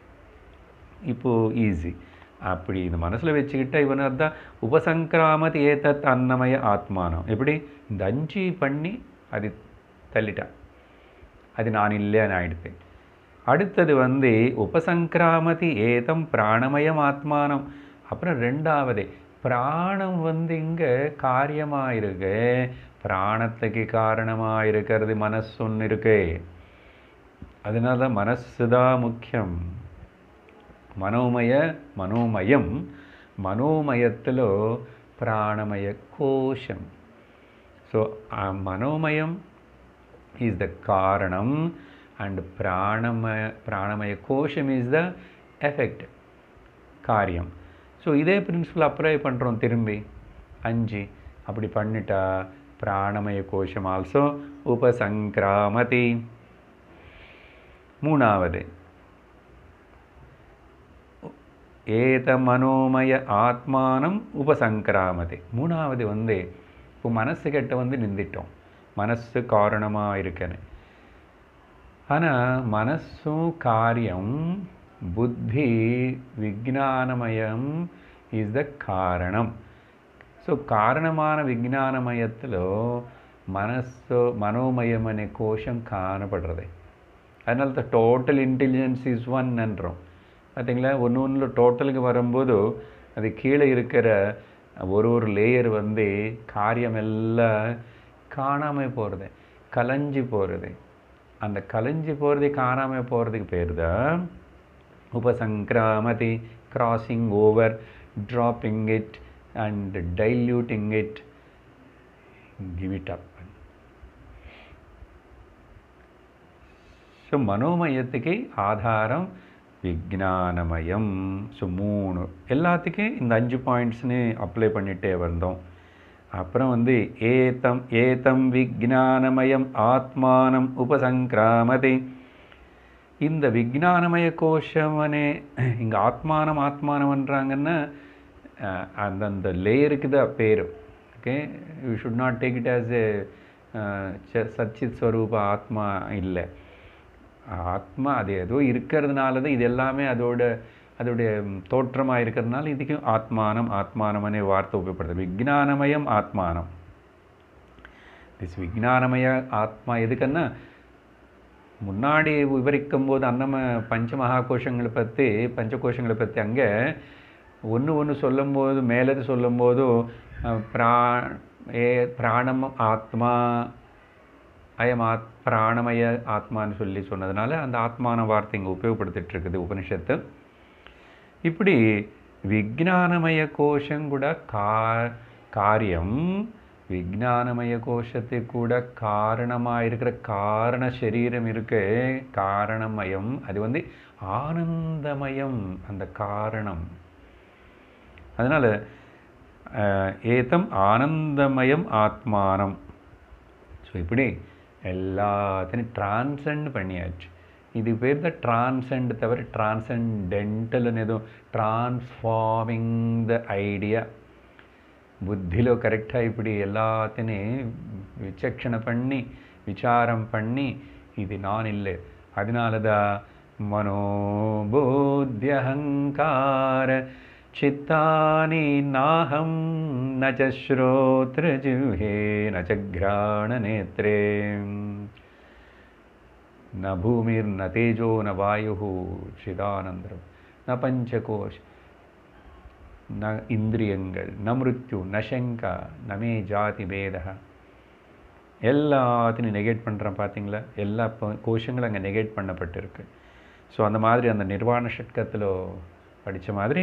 இப்போது ஈஸி அப்படி இந்த மனசில் வச்சுக்கிட்ட இவன் அதான் உபசங்கிராமத் ஏதத் அன்னமய ஆத்மானம் எப்படி இந்த அஞ்சு பண்ணி அது தள்ளிட்டான் அது நான் இல்லைன்னு ஆயிடுது அடுத்தது வந்து உபசங்கிராமதி ஏதம் பிராணமயம் ஆத்மானம் அப்புறம் ரெண்டாவது பிராணம் வந்து இங்கே காரியமாக இருக்கு பிராணத்துக்கு காரணமாக இருக்கிறது மனசு ஒன்று இருக்கு அதனால தான் மனசு தான் முக்கியம் మనోమయ మనోమయం మనోమయత్తులో ప్రాణమయ కోశం సో ఆ మనోమయం ఈజ్ ద కారణం అండ్ ప్రాణమయ ప్రాణమయ కోశం ఈజ్ த எஃபெக்ட் காரியம் ஸோ இதே பிரின்சிபல் அப்ளை பண்ணுறோம் திரும்பி அஞ்சு அப்படி பண்ணிட்டா பிராணமய கோஷம் ஆல்சோ உபசங்கிராமதி மூணாவது ஏத மனோமய ஆத்மானம் உபசங்கிராமதி மூணாவது வந்து இப்போ மனசு கிட்ட வந்து நிந்திட்டோம் மனசு காரணமாக இருக்கேன்னு ஆனால் மனசும் காரியம் புத்தி விஜானமயம் இஸ் த காரணம் సో కారణమాన విజ్ఞానమయత్తులో మనస్సు మనోమయం అనే కోశం కానப்படுறது அதனால தான் டோட்டல் இன்டெலிஜென்ஸ் இஸ் ஒன் என்றோம் பார்த்தீங்களா ஒன்று ஒன்றில் டோட்டலுக்கு வரும்போது அது கீழே இருக்கிற ஒரு ஒரு லேயர் வந்து காரியம் எல்லாம் காணாமல் போகிறது கலைஞ்சி போகிறது அந்த கலைஞ்சி போகிறது காணாமல் போகிறதுக்கு பேர் தான் உபசங்கிராமதி crossing over dropping it and diluting it give it up so மனோமயத்துக்கு ஆதாரம் விஜானமயம் ஸோ மூணு எல்லாத்துக்கும் இந்த அஞ்சு பாயிண்ட்ஸ்னு அப்ளை பண்ணிகிட்டே வந்தோம் அப்புறம் வந்து ஏதம் ஏதம் விஜானமயம் ஆத்மானம் உபசங்கிராமதி இந்த விஜானமய கோஷமனே இங்கே ஆத்மானம் ஆத்மானம்ன்றாங்கன்னா அந்தந்த லேயருக்கு தான் பேர் okay you should not take it as a சச்சித் ஸ்வரூப ஆத்மா இல்லை ஆத்மா அது ஏதோ இருக்கிறதுனால தான் இது எல்லாமே அதோட அதோடைய தோற்றமாக இருக்கிறதுனால இதுக்கும் ஆத்மானம் ஆத்மானமனே வார்த்தை உபயோகப்படுது விஜானமயம் ஆத்மானம் திஸ் விஜானமய ஆத்மா எதுக்குன்னா முன்னாடி விவரிக்கும் போது அன்னம பஞ்ச மகாகோஷங்களை பற்றி பஞ்சகோஷங்களை பற்றி அங்கே ஒன்று ஒன்று சொல்லும்போது மேலது சொல்லும்போது பிரா ஏ பிராணம் ஆத்மா அயம் ஆத் பிராணமய ஆத்மான்னு சொல்லி சொன்னதுனால அந்த ஆத்மான வார்த்தை இங்கே உபயோகப்படுத்திட்டு இருக்குது உபனிஷத்து இப்படி விஜானமய கோஷம் கூட கா காரியம் விஜானமய கோஷத்துக்கு கூட காரணமாக இருக்கிற காரண சரீரம் இருக்கு காரணமயம் அது வந்து ஆனந்தமயம் அந்த காரணம் அதனால் ஏத்தம் ஆனந்தமயம் ஆத்மானம் ஸோ இப்படி எல்லாத்தையும் டிரான்சென்ட் பண்ணியாச்சு இது பேர் தான் டிரான்சென்ட் தவிர டிரான்சென்டென்டல்னு எதுவும் டிரான்ஸ்ஃபார்மிங் த ஐடியா బుద్ధిలో కరెక్ట్గా ఇప్పుడు எல்லாத்தையும் விசக்ஷண பண்ணி விசாரம் பண்ணி இது நான் இல்லை அதனால தான் மனோபோத்தியஹங்கார சித்தானி நாகம் நச்ச ஸ்ரோத்ரஜிஹே நச்ச கிராணநேத்ரே न भूमिर्न तेजो न वायुः चिदानन्दं न पञ्चकोश ந இந்திரியங்கள் ந மிருத்யு ந சங்கா நமே ஜாதி பேதா எல்லாத்தையும் நெகேட் பண்ணுறேன் பார்த்தீங்களா எல்லா கோஷங்களும் அங்கே நெகேட் பண்ணப்பட்டிருக்கு ஸோ அந்த மாதிரி அந்த நிர்வாண ஷட்கத்தில் படித்த மாதிரி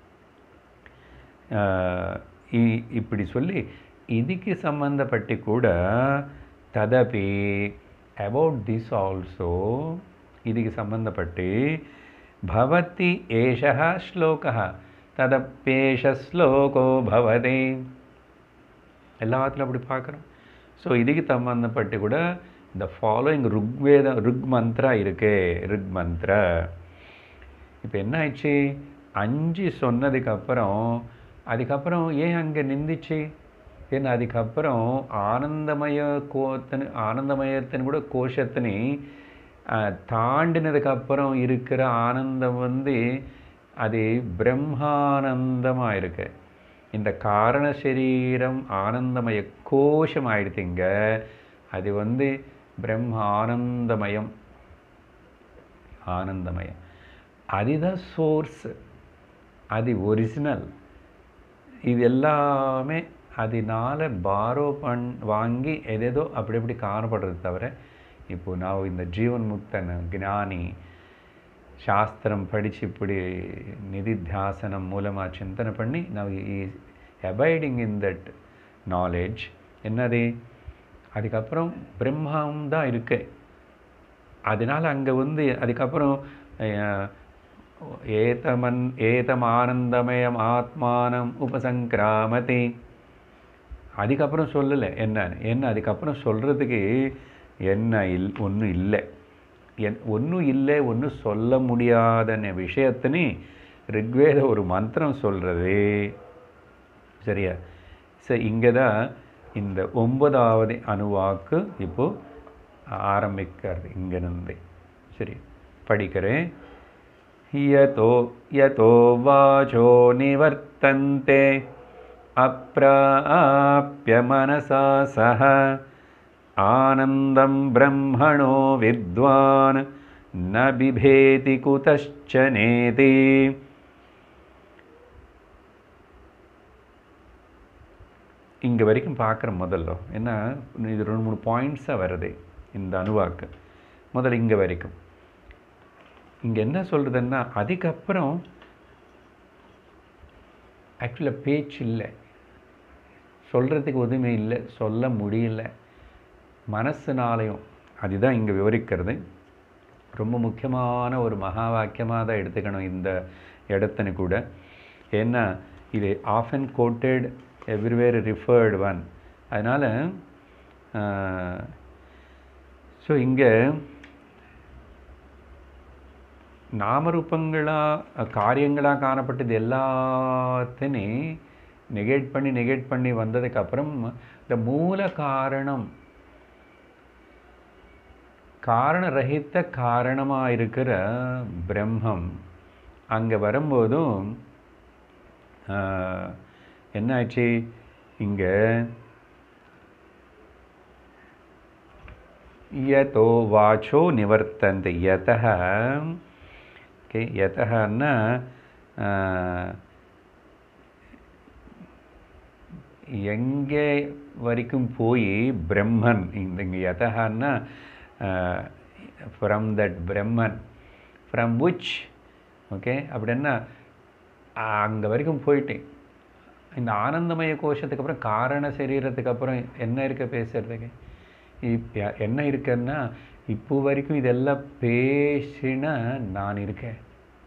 இப்படி சொல்லி இதுக்கு சம்பந்தப்பட்டு கூட ததபி அபவுட் திஸ் ஆல்சோ இதுக்கு சம்பந்தப்பட்டு பவதி ஏஷா ஸ்லோகா ததப்பேஷ ஸ்லோகோ பவதே எல்லாத்துலையும் அப்படி பார்க்குறோம் ஸோ இதுக்கு சம்பந்தப்பட்டு கூட இந்த ஃபாலோயிங் ருக்வேத ருக் மந்த்ரா இருக்கு ருக் மந்த்ரா இப்போ என்ன ஆயிடுச்சு அஞ்சு சொன்னதுக்கப்புறம் அதுக்கப்புறம் ஏன் அங்கே நிந்திச்சு ஏன்னா அதுக்கப்புறம் ஆனந்தமய கோத்தனு ஆனந்தமயத்தின் கூட கோஷத்தினி தாண்டினதுக்கப்புறம் இருக்கிற ஆனந்தம் வந்து அது பிரம்மானந்தமாக இருக்கு இந்த காரண சரீரம் ஆனந்தமய கோஷம் ஆயிடுத்துங்க அது வந்து பிரம்ம ஆனந்தமயம் ஆனந்தமயம் அதுதான் சோர்ஸ் அது ஒரிஜினல் இது எல்லாமே அதனால பாரோ பண் வாங்கி எதேதோ அப்படி அப்படி காணப்படுறது தவிர இப்போ நான் இந்த ஜீவன் முக்தன் ஞானி சாஸ்திரம் படித்து இப்படி நிதித்தியாசனம் மூலமாக சிந்தனை பண்ணி நான் அபைடிங் இன் தட் நாலேஜ் என்னது அதுக்கப்புறம் பிரம்மம் தான் இருக்கு அதனால் அங்கே வந்து அதுக்கப்புறம் ஏதமன் ஏதம் ஆனந்தமயம் ஆத்மானம் உபசங்கிராமதி அதுக்கப்புறம் சொல்லலை என்னன்னு என்ன அதுக்கப்புறம் சொல்கிறதுக்கு என்ன இல் ஒன்றும் இல்லை என் ஒன்றும் இல்லை ஒன்றும் சொல்ல முடியாத விஷயத்தினு ரிக்வேத ஒரு மந்திரம் சொல்கிறது சரியா சரி இங்கே தான் இந்த ஒன்பதாவது அணுவாக்கு இப்போது ஆரம்பிக்கிறது இங்கிருந்து சரி படிக்கிறேன் யதோ யதோ வாச்சோ நிவர்த்தந்தே அப்பிராப்பிய மனசா சக ஆனந்தம் பிரம்மணோ வித்வான் ந பிபேதி குதச்ச நேதி இங்கே வரைக்கும் பார்க்குறேன் முதல்ல என்ன இது ரெண்டு மூணு பாயிண்ட்ஸாக வருது இந்த அணுவாக்கு முதல்ல இங்கே வரைக்கும் இங்கே என்ன சொல்கிறதுன்னா அதுக்கப்புறம் ஆக்சுவலாக பேச்சு இல்லை சொல்கிறதுக்கு எதுவுமே இல்லை சொல்ல முடியல மனசுனாலையும் அதுதான் இங்கே விவரிக்கிறது ரொம்ப முக்கியமான ஒரு மகா வாக்கியமாக தான் எடுத்துக்கணும் இந்த இடத்துன்னு கூட ஏன்னா இது often quoted everywhere referred one அதனால் ஸோ இங்கே நாமரூபங்களாக காரியங்களாக காணப்பட்டது எல்லாத்தையும் நெகேட் பண்ணி நெகேட் பண்ணி வந்ததுக்கப்புறம் இந்த மூல காரணம் காரணரகித்த காரணமாக இருக்கிற பிரம்மம் அங்கே வரும்போதும் என்னாச்சு இங்கே யதோ வாச்சோ நிவர்த்தந்தை யதः ஓகே யதன்னா எங்கே வரைக்கும் போய் பிரம்மன் இந்த இங்கே யதன்னா ஃப்ரம் தட் பிரம்மன் ஃப்ரம் விச் ஓகே அப்படின்னா அங்கே வரைக்கும் போயிட்டேன் இந்த ஆனந்தமய கோஷத்துக்கு அப்புறம் காரண சரீரத்துக்கு அப்புறம் என்ன இருக்க பேசுறதுக்கு இப்போ என்ன இருக்குன்னா இப்போ வரைக்கும் இதெல்லாம் பேசின நான் இருக்கேன்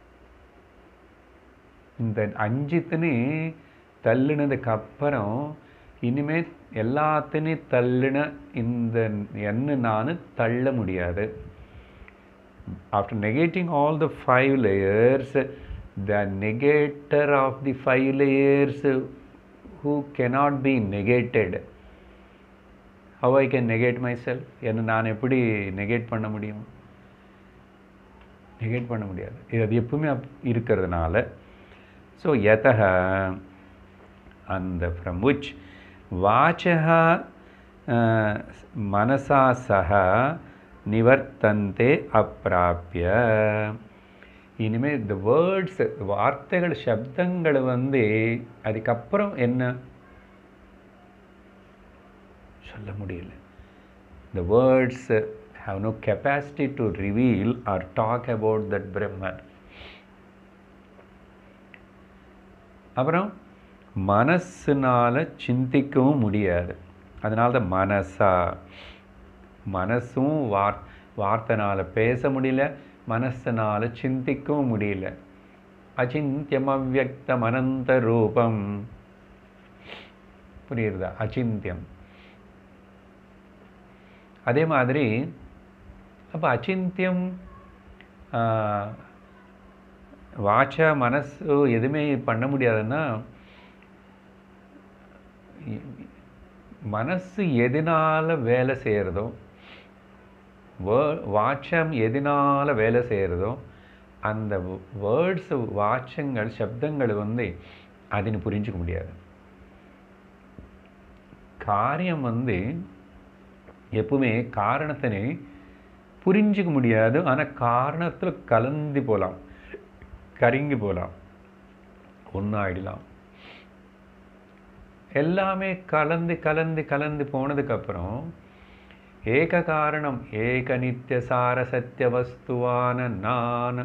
இந்த அஞ்சுத்துன்னு தள்ளுனதுக்கு அப்புறம் இனிமே எல்லாத்தையும் தள்ளுன இந்த என்ன நான் தள்ள முடியாது after negating all the five layers the negator of the five layers who cannot be negated how I can negate myself என்ன நான் எப்படி நெகேட் பண்ண முடியும் நெகேட் பண்ண முடியாது இது அது எப்பவுமே அப் இருக்கிறதுனால ஸோ எதக அந்த ஃப்ரம் விச் வாச்சா மனசா சக நிவர்த்தந்தே அப்பிராப்பிய இனிமேல் இந்த வேர்ட்ஸ் வார்த்தைகள் சப்தங்கள் வந்து அதுக்கப்புறம் என்ன சொல்ல முடியல the words uh, have no capacity to reveal or talk about that Brahman. அப்புறம் மனசுனால சிந்திக்கவும் முடியாது அதனால தான் மனசா மனசும் வார் வார்த்தைனால பேச முடியல மனசனால சிந்திக்கவும் முடியல அச்சிந்தியம் அவ்வக்தம் அனந்த ரூபம் புரியுறதா அச்சிந்தியம் அதே மாதிரி அப்போ அச்சிந்தியம் வாச்சா மனசு எதுவுமே பண்ண முடியாதுன்னா மனசு எதனால் வேலை செய்கிறதோ வாச்சம் எதனால் வேலை செய்கிறதோ அந்த வேர்ட்ஸ் வாச்சங்கள் சப்தங்கள் வந்து அதுன்னு புரிஞ்சுக்க முடியாது காரியம் வந்து எப்பவுமே காரணத்தினை புரிஞ்சுக்க முடியாது ஆனால் காரணத்தில் கலந்து போகலாம் கருங்கி போகலாம் ஒன்றாயிடலாம் எல்லாமே கலந்து கலந்து கலந்து போனதுக்கப்புறம் ஏக காரணம் ஏக நித்திய சார சத்திய வஸ்துவான நான்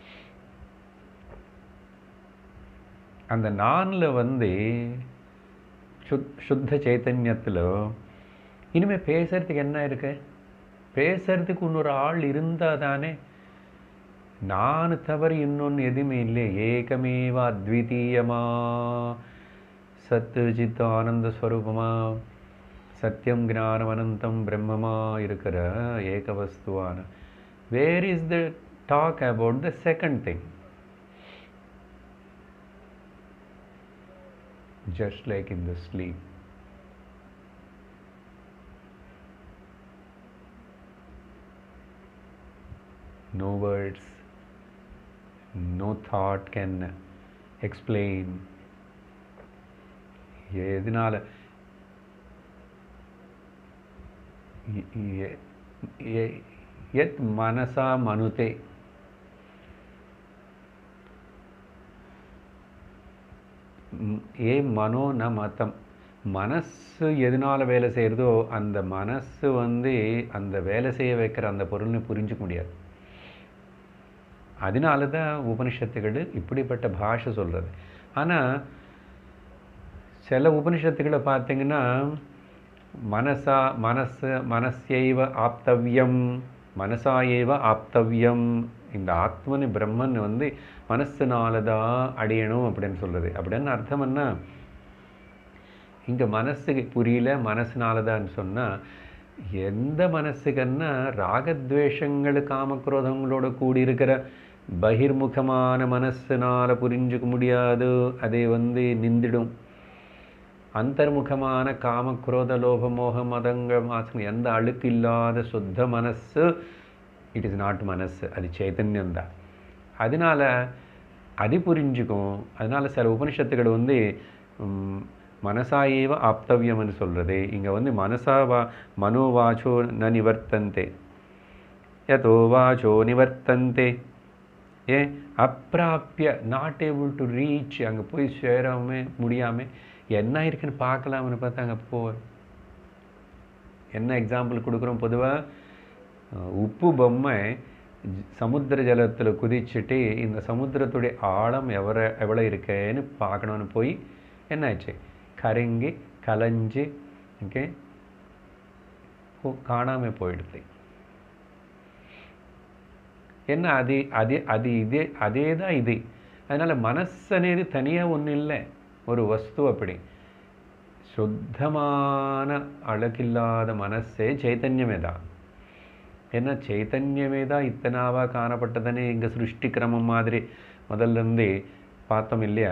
அந்த நானில் வந்து சுத் சுத்த சைத்தன்யத்தில் இனிமேல் பேசுறதுக்கு என்ன இருக்கு பேசுறதுக்கு இன்னொரு ஆள் இருந்தால் தானே நான் தவறு இன்னொன்று எதுவுமே இல்லை ஏகமேவா அத்விதீயமா சத்து சித்த ஆனந்த ஸ்வரூபமா சத்தியம் ஞானம் அனந்தம் பிரம்மமா இருக்கிற ஏக வஸ்துவான where is the talk about the second thing just like in the sleep. No words, no thought can explain. எதனால எத் மனசா மனுதே ஏ மனோ ந மதம் மனசு எதனால் வேலை செய்கிறதோ அந்த மனசு வந்து அந்த வேலை செய்ய வைக்கிற அந்த பொருள்னு புரிஞ்சுக்க முடியாது அதனால தான் உபனிஷத்துகள் இப்படிப்பட்ட பாஷை சொல்கிறது ஆனால் சில உபனிஷத்துக்களை பார்த்தீங்கன்னா மனசா மனசு மனசைவ ஆப்தவ்யம் மனசா ஏவ ஆப்தவ்யம் இந்த ஆத்மனு பிரம்மன் வந்து மனசுனால தான் அடையணும் அப்படின்னு சொல்கிறது அப்படின்னு அர்த்தம் என்ன இங்கே மனசுக்கு புரியல மனசுனால தான் சொன்னால் எந்த மனசுக்குன்னா ராகத்வேஷங்கள் காமக்ரோதங்களோட கூடியிருக்கிற பகிர்முகமான மனசுனால புரிஞ்சுக்க முடியாது அதை வந்து நிந்திடும் அந்தர்முகமான காம குரோத லோப மோக மதங்கள் மாசம் எந்த அழுக்கு இல்லாத சுத்த மனசு இட் இஸ் நாட் மனசு அது சைத்தன்யம் தான் அதனால அது புரிஞ்சுக்கும் அதனால சில உபனிஷத்துக்கள் வந்து ம், மனசா ஏவ ஆப்தவியம்னு சொல்கிறது இங்கே வந்து மனசா வா மனோவாச்சோ ந நிவர்த்தந்தே யதோ வாச்சோ நிவர்த்தந்தே ஏன் அப்பிராப்பிய நாட் ஏபிள் டு ரீச் அங்கே போய் சேராம முடியாமல் என்ன இருக்குன்னு பார்க்கலாம்னு பார்த்தா அங்கே போ என்ன எக்ஸாம்பிள் கொடுக்குறோம் பொதுவாக உப்பு பொம்மை ஜ- சமுத்திர ஜலத்தில் குதிச்சுட்டு இந்த சமுத்திரத்துடைய ஆழம் எவர எவ்வளோ இருக்கேன்னு பார்க்கணும்னு போய் என்னாச்சு கரங்கி கலைஞ்சு ஓகே காணாமல் போயிடுது என்ன அது அது அது இதே அதே தான் இது அதனால் மனசு అనేది தனியாக ஒன்றும் இல்லை ஒரு வஸ்து அப்படி சுத்தமான அழகில்லாத மனசே சைத்தன்யமே தான் ஏன்னா சைத்தன்யமே தான் இத்தனாவாக காணப்பட்டதுன்னு இங்கே சிருஷ்டி கிரமம் மாதிரி முதல்ல இருந்தே பார்த்தோம் இல்லையா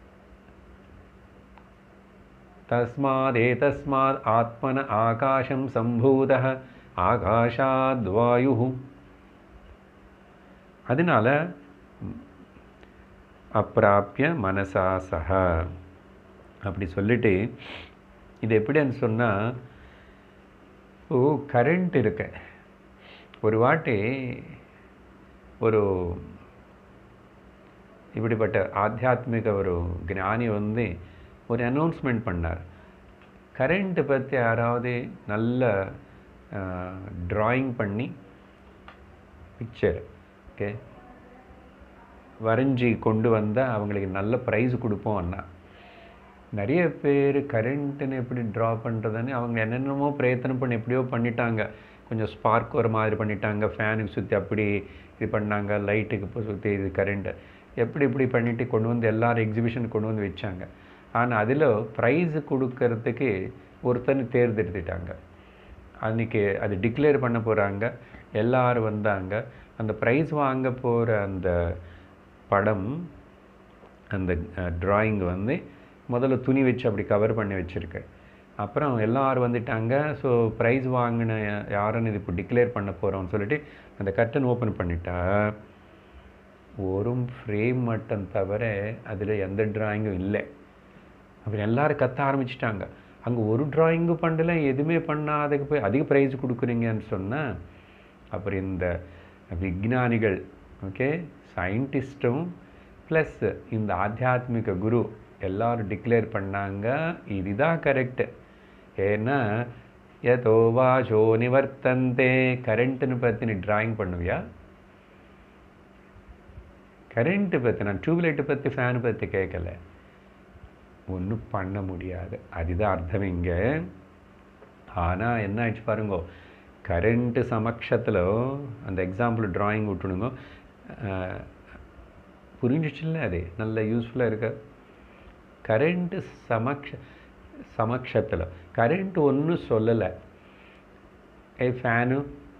தஸ்மாத் ஏதஸ்மாத் ஆத்மன ஆகாசம் சம்பூத ஆகாஷாத் வாயு அதனால அப்பிராப்பிய மனசா சக அப்படி சொல்லிட்டு இது எப்படின்னு சொன்னால் ஓ கரண்ட் இருக்கு ஒரு வாட்டி ஒரு இப்படிப்பட்ட ஆத்தியாத்மிக ஒரு ஞானி வந்து ஒரு அனௌன்ஸ்மெண்ட் பண்ணார் கரண்ட்டு பற்றி யாராவது நல்ல ட்ராயிங் பண்ணி பிக்சர் ஓகே வரைஞ்சி கொண்டு வந்தால் அவங்களுக்கு நல்ல ப்ரைஸ் கொடுப்போம் அண்ணா நிறைய பேர் கரண்ட்டுன்னு எப்படி ட்ரா பண்ணுறதுன்னு அவங்க என்னென்னமோ பிரயத்தனம் பண்ணி எப்படியோ பண்ணிட்டாங்க கொஞ்சம் ஸ்பார்க் வர மாதிரி பண்ணிட்டாங்க ஃபேனுக்கு சுற்றி அப்படி இது பண்ணாங்க லைட்டுக்கு இப்போ சுற்றி இது கரண்ட்டு எப்படி இப்படி பண்ணிட்டு கொண்டு வந்து எல்லாரும் எக்ஸிபிஷன் கொண்டு வந்து வச்சாங்க ஆனால் அதில் ப்ரைஸ் கொடுக்கறதுக்கு ஒருத்தனை தேர்ந்தெடுத்துட்டாங்க அன்றைக்கி அது டிக்ளேர் பண்ண போகிறாங்க எல்லாரும் வந்தாங்க அந்த ப்ரைஸ் வாங்க போகிற அந்த படம் அந்த ட்ராயிங் வந்து முதல்ல துணி வச்சு அப்படி கவர் பண்ணி வச்சுருக்கேன் அப்புறம் எல்லாரும் வந்துட்டாங்க ஸோ ப்ரைஸ் வாங்கின யாருன்னு இது இப்போ டிக்ளேர் பண்ண போகிறோம்னு சொல்லிட்டு அந்த கர்டன் ஓப்பன் பண்ணிட்டா ஒரு ஃப்ரேம் மட்டும் தவிர அதில் எந்த டிராயிங்கும் இல்லை அப்படி எல்லாரும் கத்த ஆரம்பிச்சிட்டாங்க அங்கே ஒரு டிராயிங்கும் பண்ணல எதுவுமே பண்ணாததுக்கு போய் அதிக ப்ரைஸ் கொடுக்குறீங்கன்னு சொன்னால் அப்புறம் இந்த விஞ்ஞானிகள் ஓகே சயின்டிஸ்ட்டும் ப்ளஸ் இந்த ஆத்தியாத்மிக குரு எல்லாரும் டிக்ளேர் பண்ணாங்க இதுதான் கரெக்டு ஏன்னா எதோ வாசோ நிவர்த்தந்தே கரண்ட்டுன்னு பற்றி நீ டிராயிங் பண்ணுவியா கரண்ட்டு பற்றி நான் டியூப்லைட்டை பற்றி ஃபேனு பற்றி கேட்கல ஒன்றும் பண்ண முடியாது அதுதான் அர்த்தம் இங்கே ஆனால் என்ன ஆயிடுச்சு பாருங்க கரண்ட்டு சமக்ஷத்தில் அந்த எக்ஸாம்பிள் டிராயிங் விட்டுணுங்க புரிஞ்சிச்சுல்ல அது நல்ல யூஸ்ஃபுல்லாக இருக்கு கரண்ட்டு சமக்ஷ சமக்ஷத்தில் கரண்ட் ஒன்றும் சொல்லலை ஏ ஃபேனு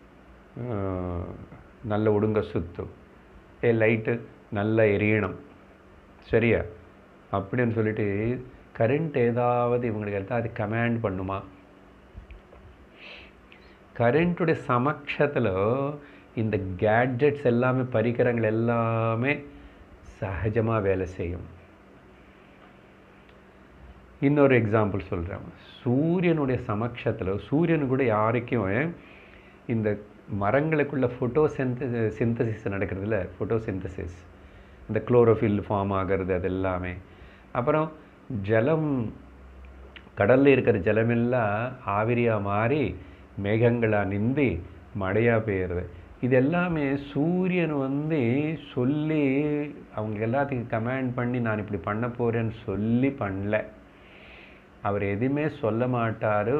நல்ல ஒடுங்க சுத்தும் ஏ லைட்டு நல்லா எரியணும் சரியா அப்படின்னு சொல்லிட்டு கரண்ட் ஏதாவது இவங்களுக்கு எடுத்தால் அது கமாண்ட் பண்ணுமா கரண்ட்டுடைய சமக்ஷத்தில் இந்த கேட்ஜெட்ஸ் எல்லாமே பரிகரங்கள் எல்லாமே சகஜமாக வேலை செய்யும் இன்னொரு எக்ஸாம்பிள் சொல்கிறேன் சூரியனுடைய சமக்ஷத்தில் சூரியனு கூட யாருக்கும் இந்த மரங்களுக்குள்ள ஃபோட்டோ சென்த சிந்தசிஸ் நடக்கிறதுல ஃபோட்டோ சிந்தசிஸ் இந்த குளோரோஃபில் ஃபார்ம் ஆகிறது அது எல்லாமே அப்புறம் ஜலம் கடலில் இருக்கிற ஜலமெல்லாம் ஆவிரியாக மாறி மேகங்களாக நிந்தி மழையாக பெய்யுறது இது எல்லாமே சூரியன் வந்து சொல்லி அவங்க எல்லாத்துக்கும் கமாண்ட் பண்ணி நான் இப்படி பண்ண போகிறேன்னு சொல்லி பண்ணல அவர் எதுவுமே சொல்ல மாட்டார்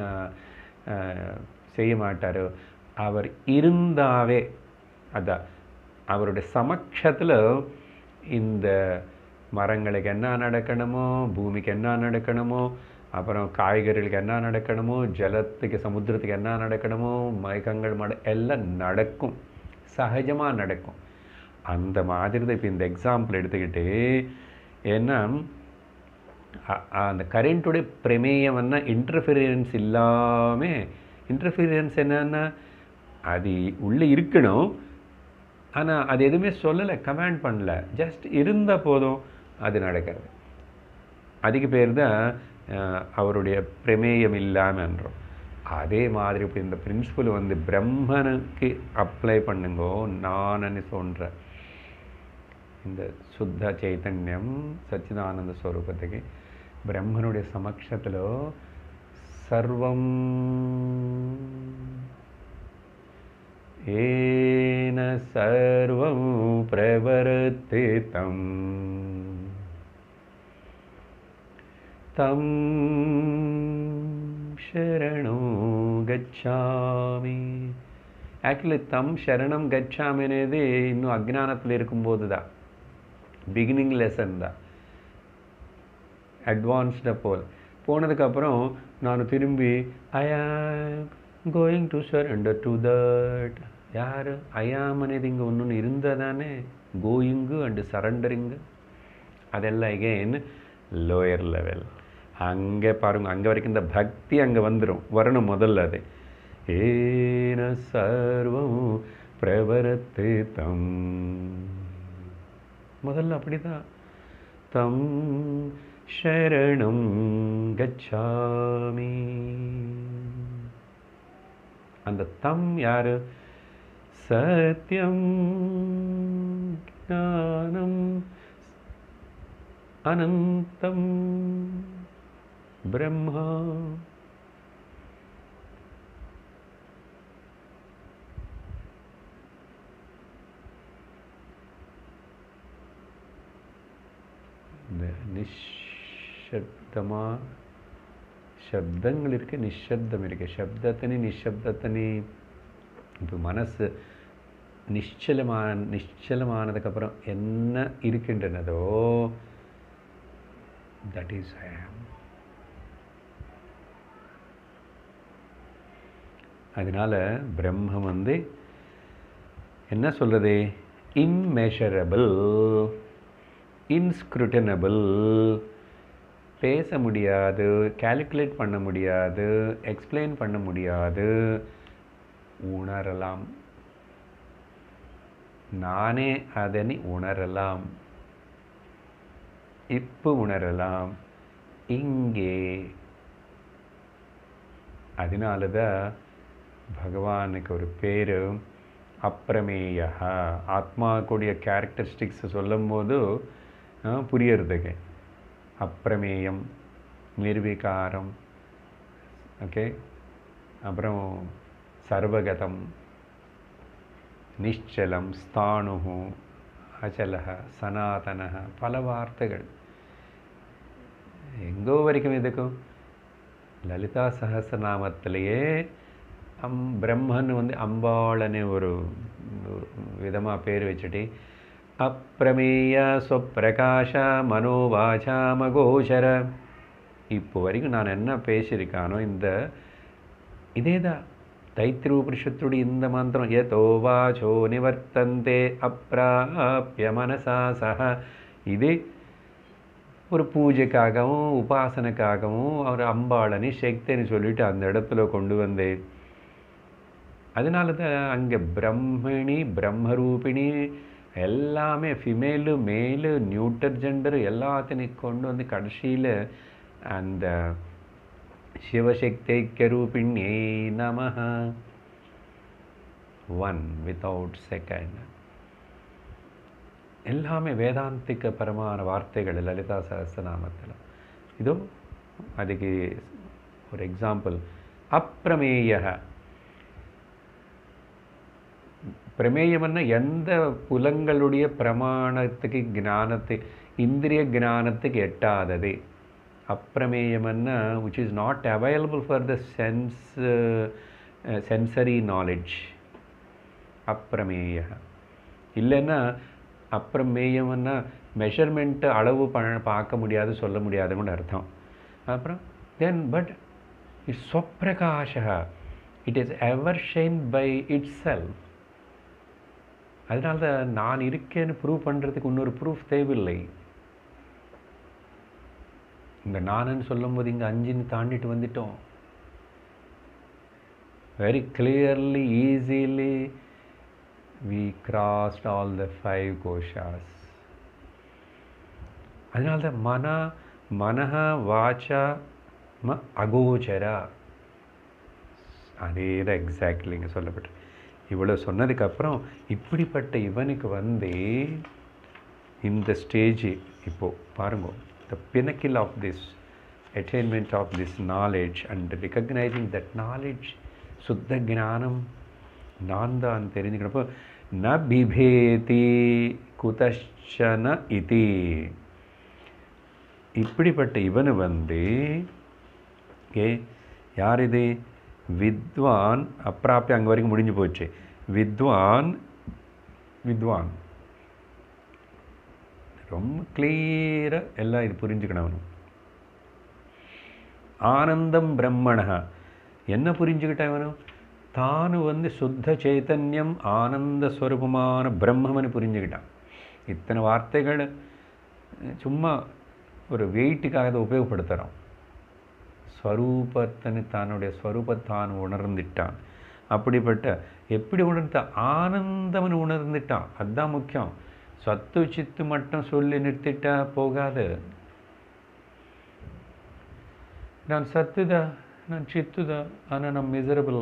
செய்ய மாட்டார் அவர் இருந்தாவே அதான் அவருடைய சமக்ஷத்தில் இந்த மரங்களுக்கு என்ன நடக்கணுமோ பூமிக்கு என்ன நடக்கணுமோ அப்புறம் காய்கறிகளுக்கு என்ன நடக்கணுமோ ஜலத்துக்கு சமுத்திரத்துக்கு என்ன நடக்கணுமோ மயக்கங்கள் மட எல்லாம் நடக்கும் சகஜமாக நடக்கும் அந்த மாதிரி தான் இப்போ இந்த எக்ஸாம்பிள் எடுத்துக்கிட்டு ஏன்னா அ- அந்த கரண்ட்டுடைய பிரமேயம் என்ன இன்டர்ஃபியரன்ஸ் இல்லாமல் இன்டர்ஃபியரன்ஸ் என்னன்னா அது உள்ளே இருக்கணும் ஆனால் அது எதுவுமே சொல்லலை கமாண்ட் பண்ணல ஜஸ்ட் இருந்தால் போதும் அது நடக்கிறது அதுக்கு பேர் தான் அஹ், அவருடைய பிரமேயம் இல்லாமன்றோம் அதே மாதிரி இப்போ இந்த பிரின்சிபல் வந்து பிரம்மனுக்கு அப்ளை பண்ணுங்கோ நானன்னு சொல்கிறேன் இந்த சுத்த చైతన్యం సచ్చిదానంద స్వరూపతికి బ్రహ్మనుడి సమక్షతలో సర్వం ఏన సర్వం ప్రవర్తితం తం శరణో గచ్చామి యాక్చువల్లీ తమ్ శరణం గచ్చామి అనేది இன்னும் அஜ்ஞானத்தில் இருக்கும்போது தான் பிகினிங் லெசன் தான் அட்வான்ஸ்டாக போல் போனதுக்கப்புறம் நான் திரும்பி I am going to surrender to that யார் ஐயாம் అనేది இங்கே ஒன்று இருந்தால் தானே கோயிங்கு அண்டு சரண்டரிங்கு அதெல்லாம் எகெயின் லோயர் லெவல் அங்கே பாருங்க அங்கே வரைக்கும் இந்த பக்தி அங்கே வந்துடும் வரணும் முதல்ல அது ஏன சர்வம் பிரவரத்து தம் முதல்ல அப்படிதான் தம் சரணம் கச்சாமி அந்த தம் யாரு சத்யம் ஞானம் அனந்தம் பிரம்மா இந்த நிஷப்தமா சப்தங்கள் இருக்கு நிஷப்தம் இருக்கு சப்தத்தனி நிஷப்தத்தனி இப்போ மனசு நிശ്ചലமான நிശ്ചலமானதுக்கப்புறம் என்ன இருக்கின்றனதோ தட் இஸ் ஐ ஆம் அதனால பிரம்மம் வந்து என்ன சொல்றது இம்மெஷரபிள் இன்ஸ்க்ரூட்டனபிள் பேச முடியாது கால்குலேட் பண்ண முடியாது எக்ஸ்பிளைன் பண்ண முடியாது உணரலாம் நானே அதனை உணரலாம் இப்போ உணரலாம் இங்கே அதனால தான் பகவானுக்கு ஒரு பேர் அப்பிரமேய ஆத்மாக்குடைய கேரக்டரிஸ்டிக்ஸ் சொல்லும்போது ஆ, புரியறதுக்கு அப்பிரமேயம் நிர்விகாரம் ஓகே அப்புறம் சர்வகதம் நிశ్చலம் ஸ்தாணு அச்சலக சனாதனக பல வார்த்தைகள் எங்கோ வரைக்கும் இதுக்கும் லலிதா சஹசிரநாமத்திலேயே அம் பிரம்மன் வந்து அம்பாளனே ஒரு விதமாக பேர் வச்சுட்டு அப்பிரமேய சொப்பிரகாஷ மனோவாசா மகோஷர இப்போ வரைக்கும் நான் என்ன பேசியிருக்கானோ இந்த இதே தான் தைத்திரு உபனிஷத்துடைய இந்த மந்திரம் எதோ வாச்சோ நிவர்த்தந்தே அப்பிராபிய மனசா சக இது ஒரு பூஜைக்காகவும் உபாசனைக்காகவும் அவர் அம்பாளனி சக்தின்னு சொல்லிட்டு அந்த இடத்துல கொண்டு வந்தேன் அதனால தான் அங்கே பிரம்மிணி பிரம்மரூபிணி எல்லாமே ஃபிமேலு மேலு நியூட்டர் ஜெண்டர் எல்லாத்தையும் கொண்டு வந்து கடைசியில் அந்த சிவசக்திக்கரூபிணியை நமஹ ஒன் வித்தவுட் செகண்ட் எல்லாமே வேதாந்திக்க பரமான வார்த்தைகள் லலிதா சஹஸ்ரநாமத்தில் இதோ அதுக்கு ஒரு எக்ஸாம்பிள் அப்பிரமேய பிரமேயம்னா எந்த புலங்களுடைய பிரமாணத்துக்கு ஞானத்து இந்திரிய ஞானத்துக்கு எட்டாதது அப்பிரமேயம்னா which is not available for the sense uh, uh, sensory knowledge அப்பிரமேய இல்லைன்னா அப்பிரமேயம்னா மெஷர்மெண்ட்டு அளவு ப பார்க்க முடியாது சொல்ல முடியாதுன்னு அர்த்தம் அப்புறம் தென் பட் இட்ஸ் ஸ்வப்பிரகாஷா it is ever shine by itself அதனால தான் நான் இருக்கேன்னு ப்ரூவ் பண்ணுறதுக்கு இன்னொரு ப்ரூஃப் தேவையில்லை இந்த நானுன்னு சொல்லும்போது இங்கே அஞ்சுன்னு தாண்டிட்டு வந்துட்டோம் very clearly easily we crossed all the five கோஷாஸ் அதனால தான் மன மனஹ வாச்சா ம அகோச்சரா அதே தான் எக்ஸாக்ட்லி இங்கே சொல்லப்பட்டு இவ்வளோ சொன்னதுக்கப்புறம் இப்படிப்பட்ட இவனுக்கு வந்து இந்த ஸ்டேஜ் இப்போது பாருங்க the pinnacle of this attainment of this knowledge and recognizing that knowledge சுத்த ஞானம் நான் தான் தெரிஞ்சுக்கிறப்போ ந பிபேதி குதஷன இதி இப்படிப்பட்ட இவனு வந்து ஏ யார் இது வித்வான் அப்பிராப்தி அங்கே வரைக்கும் முடிஞ்சு போச்சு வித்வான் வித்வான் ரொம்ப கிளியராக எல்லாம் இது புரிஞ்சுக்கணும் அவனு ஆனந்தம் பிரம்மணா என்ன புரிஞ்சுக்கிட்டான் இவனும் தானு வந்து சுத்த சைத்தன்யம் ஆனந்த ஸ்வரூபமான பிரம்மம்னு புரிஞ்சுக்கிட்டான் இத்தனை வார்த்தைகள் சும்மா ஒரு வெயிட்டுக்காக அதை உபயோகப்படுத்துகிறோம் ஸ்வரூபத்தனு தன்னுடைய ஸ்வரூபத்தான் உணர்ந்துட்டான் அப்படிப்பட்ட எப்படி உணர்ந்த ஆனந்தம்னு உணர்ந்துட்டான் அதுதான் முக்கியம் சத்து சித்து மட்டும் சொல்லி நிறுத்திட்டா போகாது நான் சத்துதா நான் சித்துதா ஆனால் நான் மிசரபிள்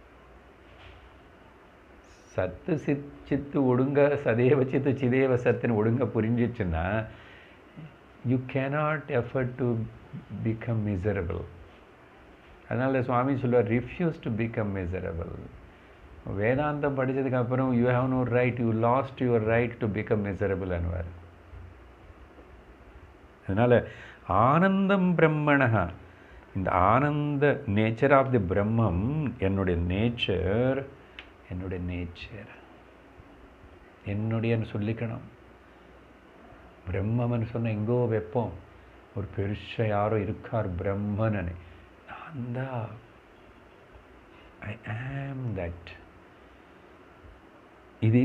சத்து சித் சித்து ஒடுங்க சதேவ சித்து சிதேவ சத்துன்னு ஒடுங்க புரிஞ்சிச்சுன்னா you cannot afford to become miserable அதனால் சுவாமி சொல்லுவார் ரிஃப்யூஸ் டு பிகம் மிசரபிள் வேதாந்தம் படித்ததுக்கப்புறம் you have no right you lost your right to become miserable அனுவார் அதனால் ஆனந்தம் பிரம்மணா இந்த ஆனந்த நேச்சர் ஆஃப் தி பிரம்மம் என்னுடைய நேச்சர் என்னுடைய நேச்சர் என்னுடையன்னு சொல்லிக்கணும் பிரம்மம்னு சொன்ன எங்கோ வைப்போம் ஒரு பெருச யாரோ இருக்கார் பிரம்மன்னு நான் தான் ஐ ஆம் தட் இது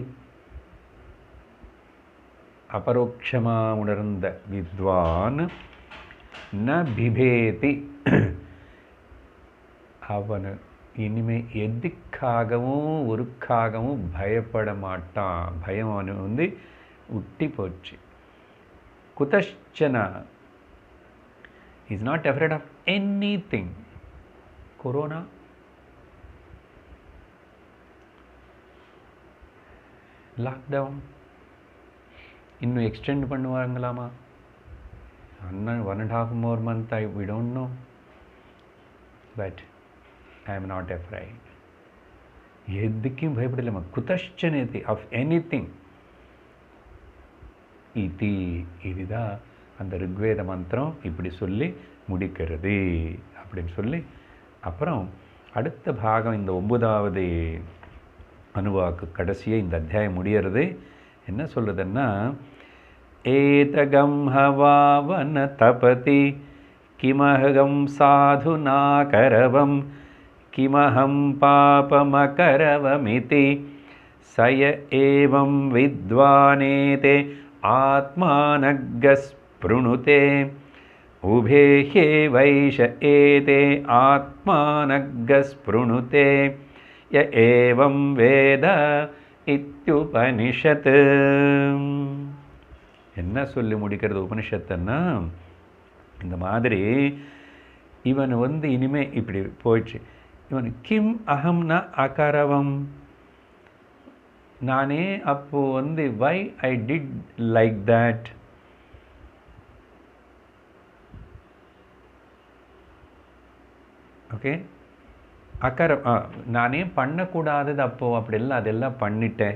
அபரோக்ஷமா உணர்ந்த வித்வான் ந பிபேதி அவனு இனிமே எதுக்காகவும் ஒருக்காகவும் பயப்பட மாட்டான் பயம் அவனு வந்து உட்டி போச்சு குதஷ்சன is not afraid of anything corona lockdown இன்னும் எக்ஸ்டெண்ட் பண்ணுவாங்களாமா அண்ணன் one and half more month I we don't know but I am not afraid எதுக்கும் பயப்படலாமா குதஷ்சனதி ஆஃப் எனி திங் இதி இதுதான் அந்த ருக்வேத மந்திரம் இப்படி சொல்லி முடிக்கிறது அப்படின்னு சொல்லி அப்புறம் அடுத்த பாகம் இந்த ஒன்பதாவது அணுவாக்கு கடைசியே இந்த அத்தியாயம் முடியறது என்ன சொல்லுதுன்னா ஏதகம் ஹவாவன தபதி கிமஹகம் சாதுனா கரவம் கிமஹம் பாபமகரவமிதி சய ஏவம் வித்வானேதே ஆத்மானகஸ்பிருணுதே உபே வைஷ ஏதே ஆத்மானகஸ்பிருணுதே ய ஏவம் வேத இத்யுபனிஷத் என்ன சொல்லி முடிக்கிறது உபனிஷத்துன்னா இந்த மாதிரி இவன் வந்து இனிமே இப்படி போயிடுச்சு இவன் கிம் அகம்னா அகரவம் நானே அப்போ வந்து why I did like that okay அக்கறை ஆ, நானே பண்ணக்கூடாதது அப்போ அப்படியெல்லாம் அதெல்லாம் பண்ணிட்டேன்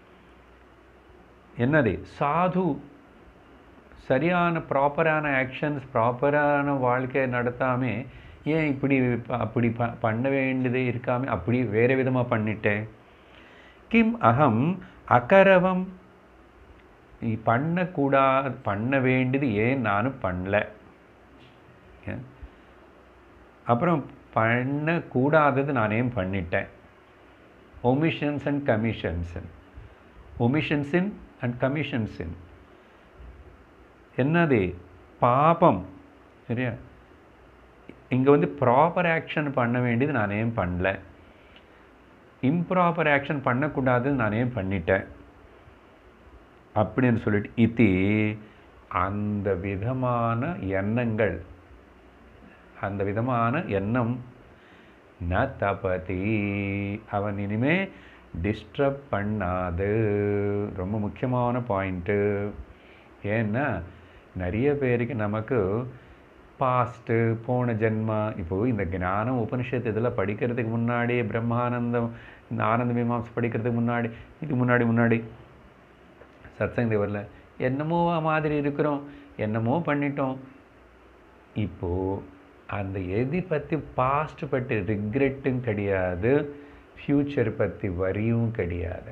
என்னது சாது சரியான ப்ராப்பரான ஆக்ஷன்ஸ் ப்ராப்பரான வாழ்க்கையை நடத்தாமல் ஏன் இப்படி ப- அப்படி ப பண்ண வேண்டியது இருக்காம அப்படி வேறு விதமாக பண்ணிட்டேன் கிம் அகம் அகரவம் நீ பண்ணக்கூடா பண்ண வேண்டியது ஏன் நானும் பண்ணல ஏன்? அப்புறம் பண்ணக்கூடாதது நான் ஏன் பண்ணிட்டேன் omissions and commissions omissions in and commissions in என்னது பாபம் சரியா இங்கே வந்து ப்ராப்பர் ஆக்ஷன் பண்ண வேண்டியது நான் ஏன் பண்ணல இம்ப்ராப்பர் ஆக்ஷன் பண்ணக்கூடாது நான் ஏன் பண்ணிட்டேன் அப்படின்னு சொல்லிட்டு இது அந்த விதமான எண்ணங்கள் அந்த விதமான எண்ணம் ந தபதி அவன் இனிமே டிஸ்டர்ப் பண்ணாது ரொம்ப முக்கியமான பாயிண்ட்டு ஏன்னா நிறைய பேருக்கு நமக்கு பாஸ்ட்டு போன ஜென்மா இப்போ இந்த ஞானம் உபனிஷத்து இதெல்லாம் படிக்கிறதுக்கு முன்னாடி பிரம்மானந்தம் இந்த ஆனந்த மீமாம்சை படிக்கிறதுக்கு முன்னாடி இதுக்கு முன்னாடி முன்னாடி சத்சங்க வரல என்னமோ மாதிரி இருக்கிறோம் என்னமோ பண்ணிட்டோம் இப்போ அந்த எது பற்றி பாஸ்ட் பற்றி ரிக்ரெட்டும் கிடையாது ஃப்யூச்சர் பற்றி வரியும் கிடையாது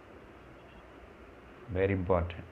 very important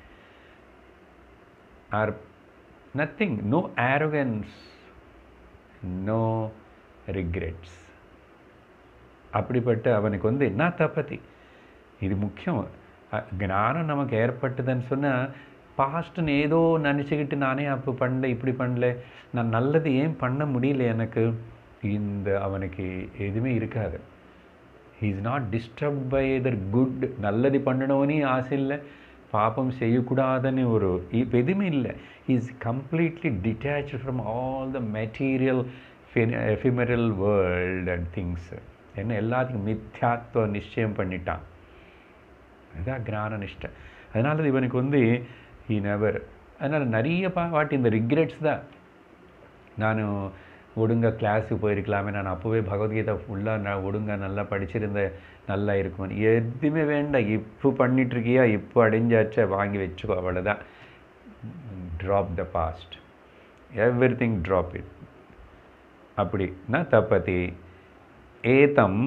or nothing no arrogance no regrets அப்படிப்பட்ட அவனுக்கு வந்து என்ன தப்பதி இது முக்கியம் அ- ஞானம் நமக்கு ஏற்பட்டதுன்னு சொன்னால் பாஸ்ட்னு ஏதோ நினச்சிக்கிட்டு நானே அப்போ பண்ணல இப்படி பண்ணல நான் நல்லது ஏன் பண்ண முடியல எனக்கு இந்த அவனுக்கு எதுவுமே இருக்காது he is not disturb by either good நல்லது பண்ணணும்னு ஆசை இல்லை பாப்பம் செய்யக்கூடாதுன்னு ஒரு இப்போ எதுவுமே இல்லை is completely detach from all the material ephemeral world and things என்ன எல்லாத்துக்கும் மித்யாத்வ நிச்சயம் பண்ணிட்டான் அதுதான் ஞான நிஷ்டை அதனால இவனுக்கு வந்து ஈ நெவர் அதனால் நிறைய பா வாட்டி இந்த ரிக்ரெட்ஸ் தான் நான் ஒழுங்கா கிளாஸுக்கு போயிருக்கலாமே நான் அப்போவே பகவத்கீதை ஃபுல்லாக நான் ஒழுங்கா நல்லா படிச்சிருந்தேன் நல்லா இருக்கும் எதுவுமே வேண்டாம் இப்போ பண்ணிட்டுருக்கியா இப்போ அடைஞ்சாச்சா வாங்கி வச்சுக்கோ அவ்வளோதான் drop the past everything drop it அப்படி ந தப்பதி ஏதம்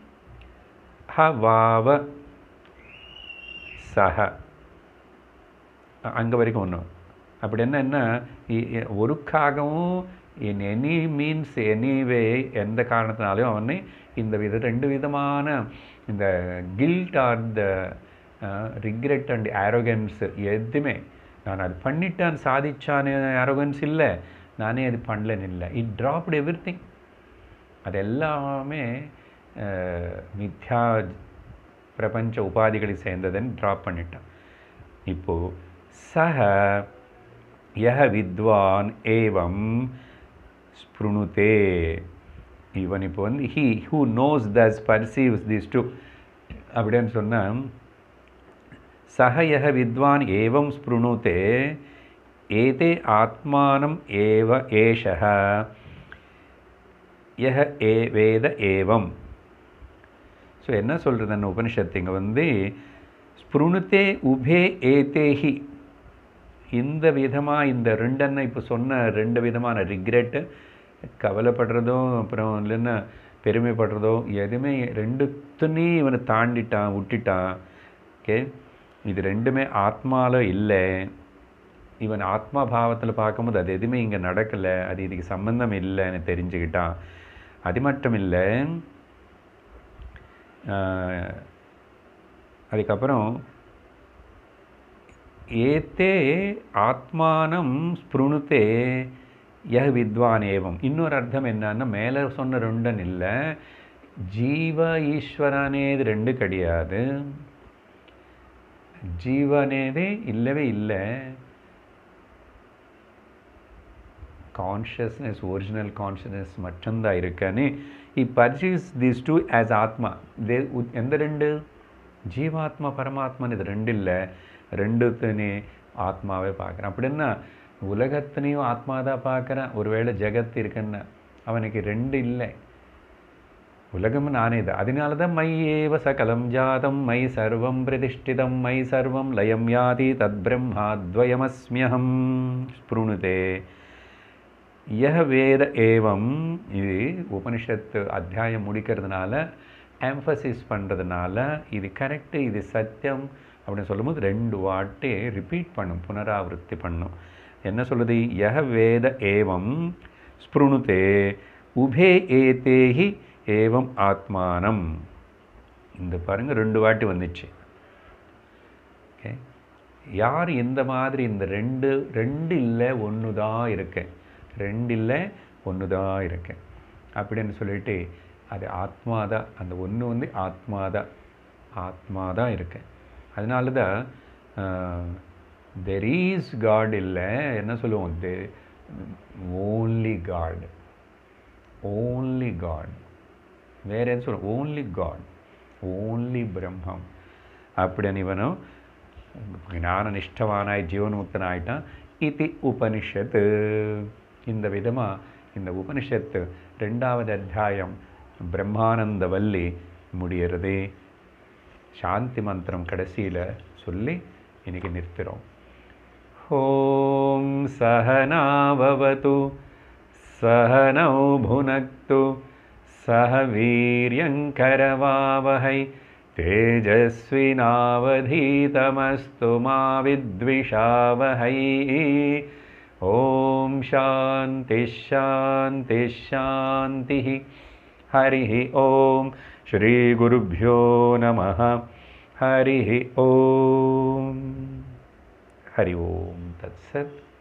ஹவாவ சஹ அங்கே வரைக்கும் ஒன்றும் அப்படி என்ன என்ன இ- இ- ஒருக்காகவும் இன் எனி மீன்ஸ் எனிவே எந்த காரணத்தினாலையும் அவனை இந்த வித ரெண்டு விதமான இந்த guilt or the regret and arrogance எதுவுமே நான் அது பண்ணிட்டான் சாதிச்சான்னு ஆரோகன்ஸ் இல்லை நானே அது பண்ணலன்னு இல்லை இட் ட்ராப்டு எவ்ரி திங் அது எல்லாமே அஹ், மித்யா பிரபஞ்ச உபாதிகளை சேர்ந்ததுன்னு ட்ராப் பண்ணிட்டான் இப்போ சக யஹ வித்வான் ஏவம் ஸ்பிருணுதே இவன் இப்போ வந்து he who knows thus perceives this too அப்படின்னு சொன்னால் சக யஹ வித்வான் ஏவம் ஸ்பிருணுதே ஏதே ஆத்மானம் ஏவ ஏஷः யஹ ஏ வேத ஏவம் ஸோ என்ன சொல்கிறது அந்த உபனிஷத்து இங்கே வந்து ஸ்பிருணுத்தே உபே ஏதேஹி இந்த விதமாக இந்த ரெண்டெண்ண இப்போ சொன்ன ரெண்டு விதமான ரிக்ரெட்டு கவலைப்படுறதும் அப்புறம் இல்லைன்னா பெருமைப்படுறதோ எதுவுமே ரெண்டுத்துனையும் இவனை தாண்டிட்டான் விட்டுட்டான் ஓகே இது ரெண்டுமே ஆத்மால இல்லை இவன் ஆத்மா பாவத்தில் பார்க்கும்போது அது எதுவுமே இங்கே நடக்கலை அது இதுக்கு சம்பந்தம் இல்லைன்னு தெரிஞ்சுக்கிட்டான் அது மட்டும் இல்லை ஆஹ், அதுக்கப்புறம் ஏத்தே ஆத்மானம் ஸ்பிருணுத்தே யஹ் வித்வான் ஏவம் இன்னொரு அர்த்தம் என்னன்னா மேலே சொன்ன ரெண்டும் இல்லை ஜீவ ஈஸ்வர అనేది ரெண்டு கிடையாது ஜீவ అనేది இல்லவே இல்லை கான்ஷியஸ்னஸ் ஒரிஜினல் கான்ஷியஸ்னஸ் மட்டும்தான் இருக்குன்னு இ பர்சீவ்ஸ் திஸ் டூ ஆஸ் ஆத்மா தே எந்த ரெண்டு ஜீவாத்மா பரமாத்மான்னு இது ரெண்டு இல்லை ரெண்டுத்துனே ஆத்மாவே பார்க்குறேன் அப்படின்னா உலகத்தினையும் ஆத்மா தான் பார்க்குறேன் ஒருவேளை ஜெகத் இருக்குன்னா அவனுக்கு ரெண்டு இல்லை உலகம் நானே தான் அதனால தான் மை ஏவ சகலம் ஜாதம் மை சர்வம் பிரதிஷ்டிதம் மை சர்வம் லயம் யாதி தத் பிரம்மாத்வயமஸ்மியகம் ஸ்புருணுதே யஹ வேத ஏவம் இது உபனிஷத்து அத்தியாயம் முடிக்கிறதுனால எம்ஃபசிஸ் பண்ணுறதுனால இது கரெக்டு இது சத்தியம் அப்படின்னு சொல்லும்போது ரெண்டு வாட்டி ரிப்பீட் பண்ணும் புனராவருத்தி பண்ணும் என்ன சொல்லுது யஹ வேத ஏவம் ஸ்புருணுதே உபே ஏதேஹி ஏவம் ஆத்மானம் இந்த பாருங்க ரெண்டு வாட்டி வந்துச்சு ஓகே யார் எந்த மாதிரி இந்த ரெண்டு ரெண்டு இல்லை ஒன்று தான் இருக்கேன் ரெண்டு இல்லை ஒன்று தான் இருக்கேன் அப்படின்னு சொல்லிட்டு அது ஆத்மா தான் அந்த ஒன்று வந்து ஆத்மா தான் ஆத்மா தான் இருக்கேன் அதனால தான் தெர் ஈஸ் காட் இல்லை என்ன சொல்லுவோம் தெ ஓன்லி காட் ஓன்லி காட் வேற எது சொல்ல ஓன்லி காட் ஓன்லி பிரம்மம் அப்படின்னு இவனும் ஞான நிஷ்டவானாய் ஜீவன்முக்தனாயிட்டான் இது உபனிஷத்து இந்த விதமாக இந்த உபனிஷத்து ரெண்டாவது அத்தியாயம் பிரம்மானந்த வல்லி முடியறது சாந்தி மந்திரம் கடைசியில் சொல்லி இன்னைக்கு நிறுத்துகிறோம் ஓம் சகனாவவது सहनौ भुनक्तु सह वीर्यङ्करवावहै तेजस्विनावधीतमस्तु मा विद्विषावहै ॐ शान्तिः शान्तिः शान्तिः हरिः ॐ श्रीगुरुभ्यो नमः हरिः ॐ हरि ओं तत्सत्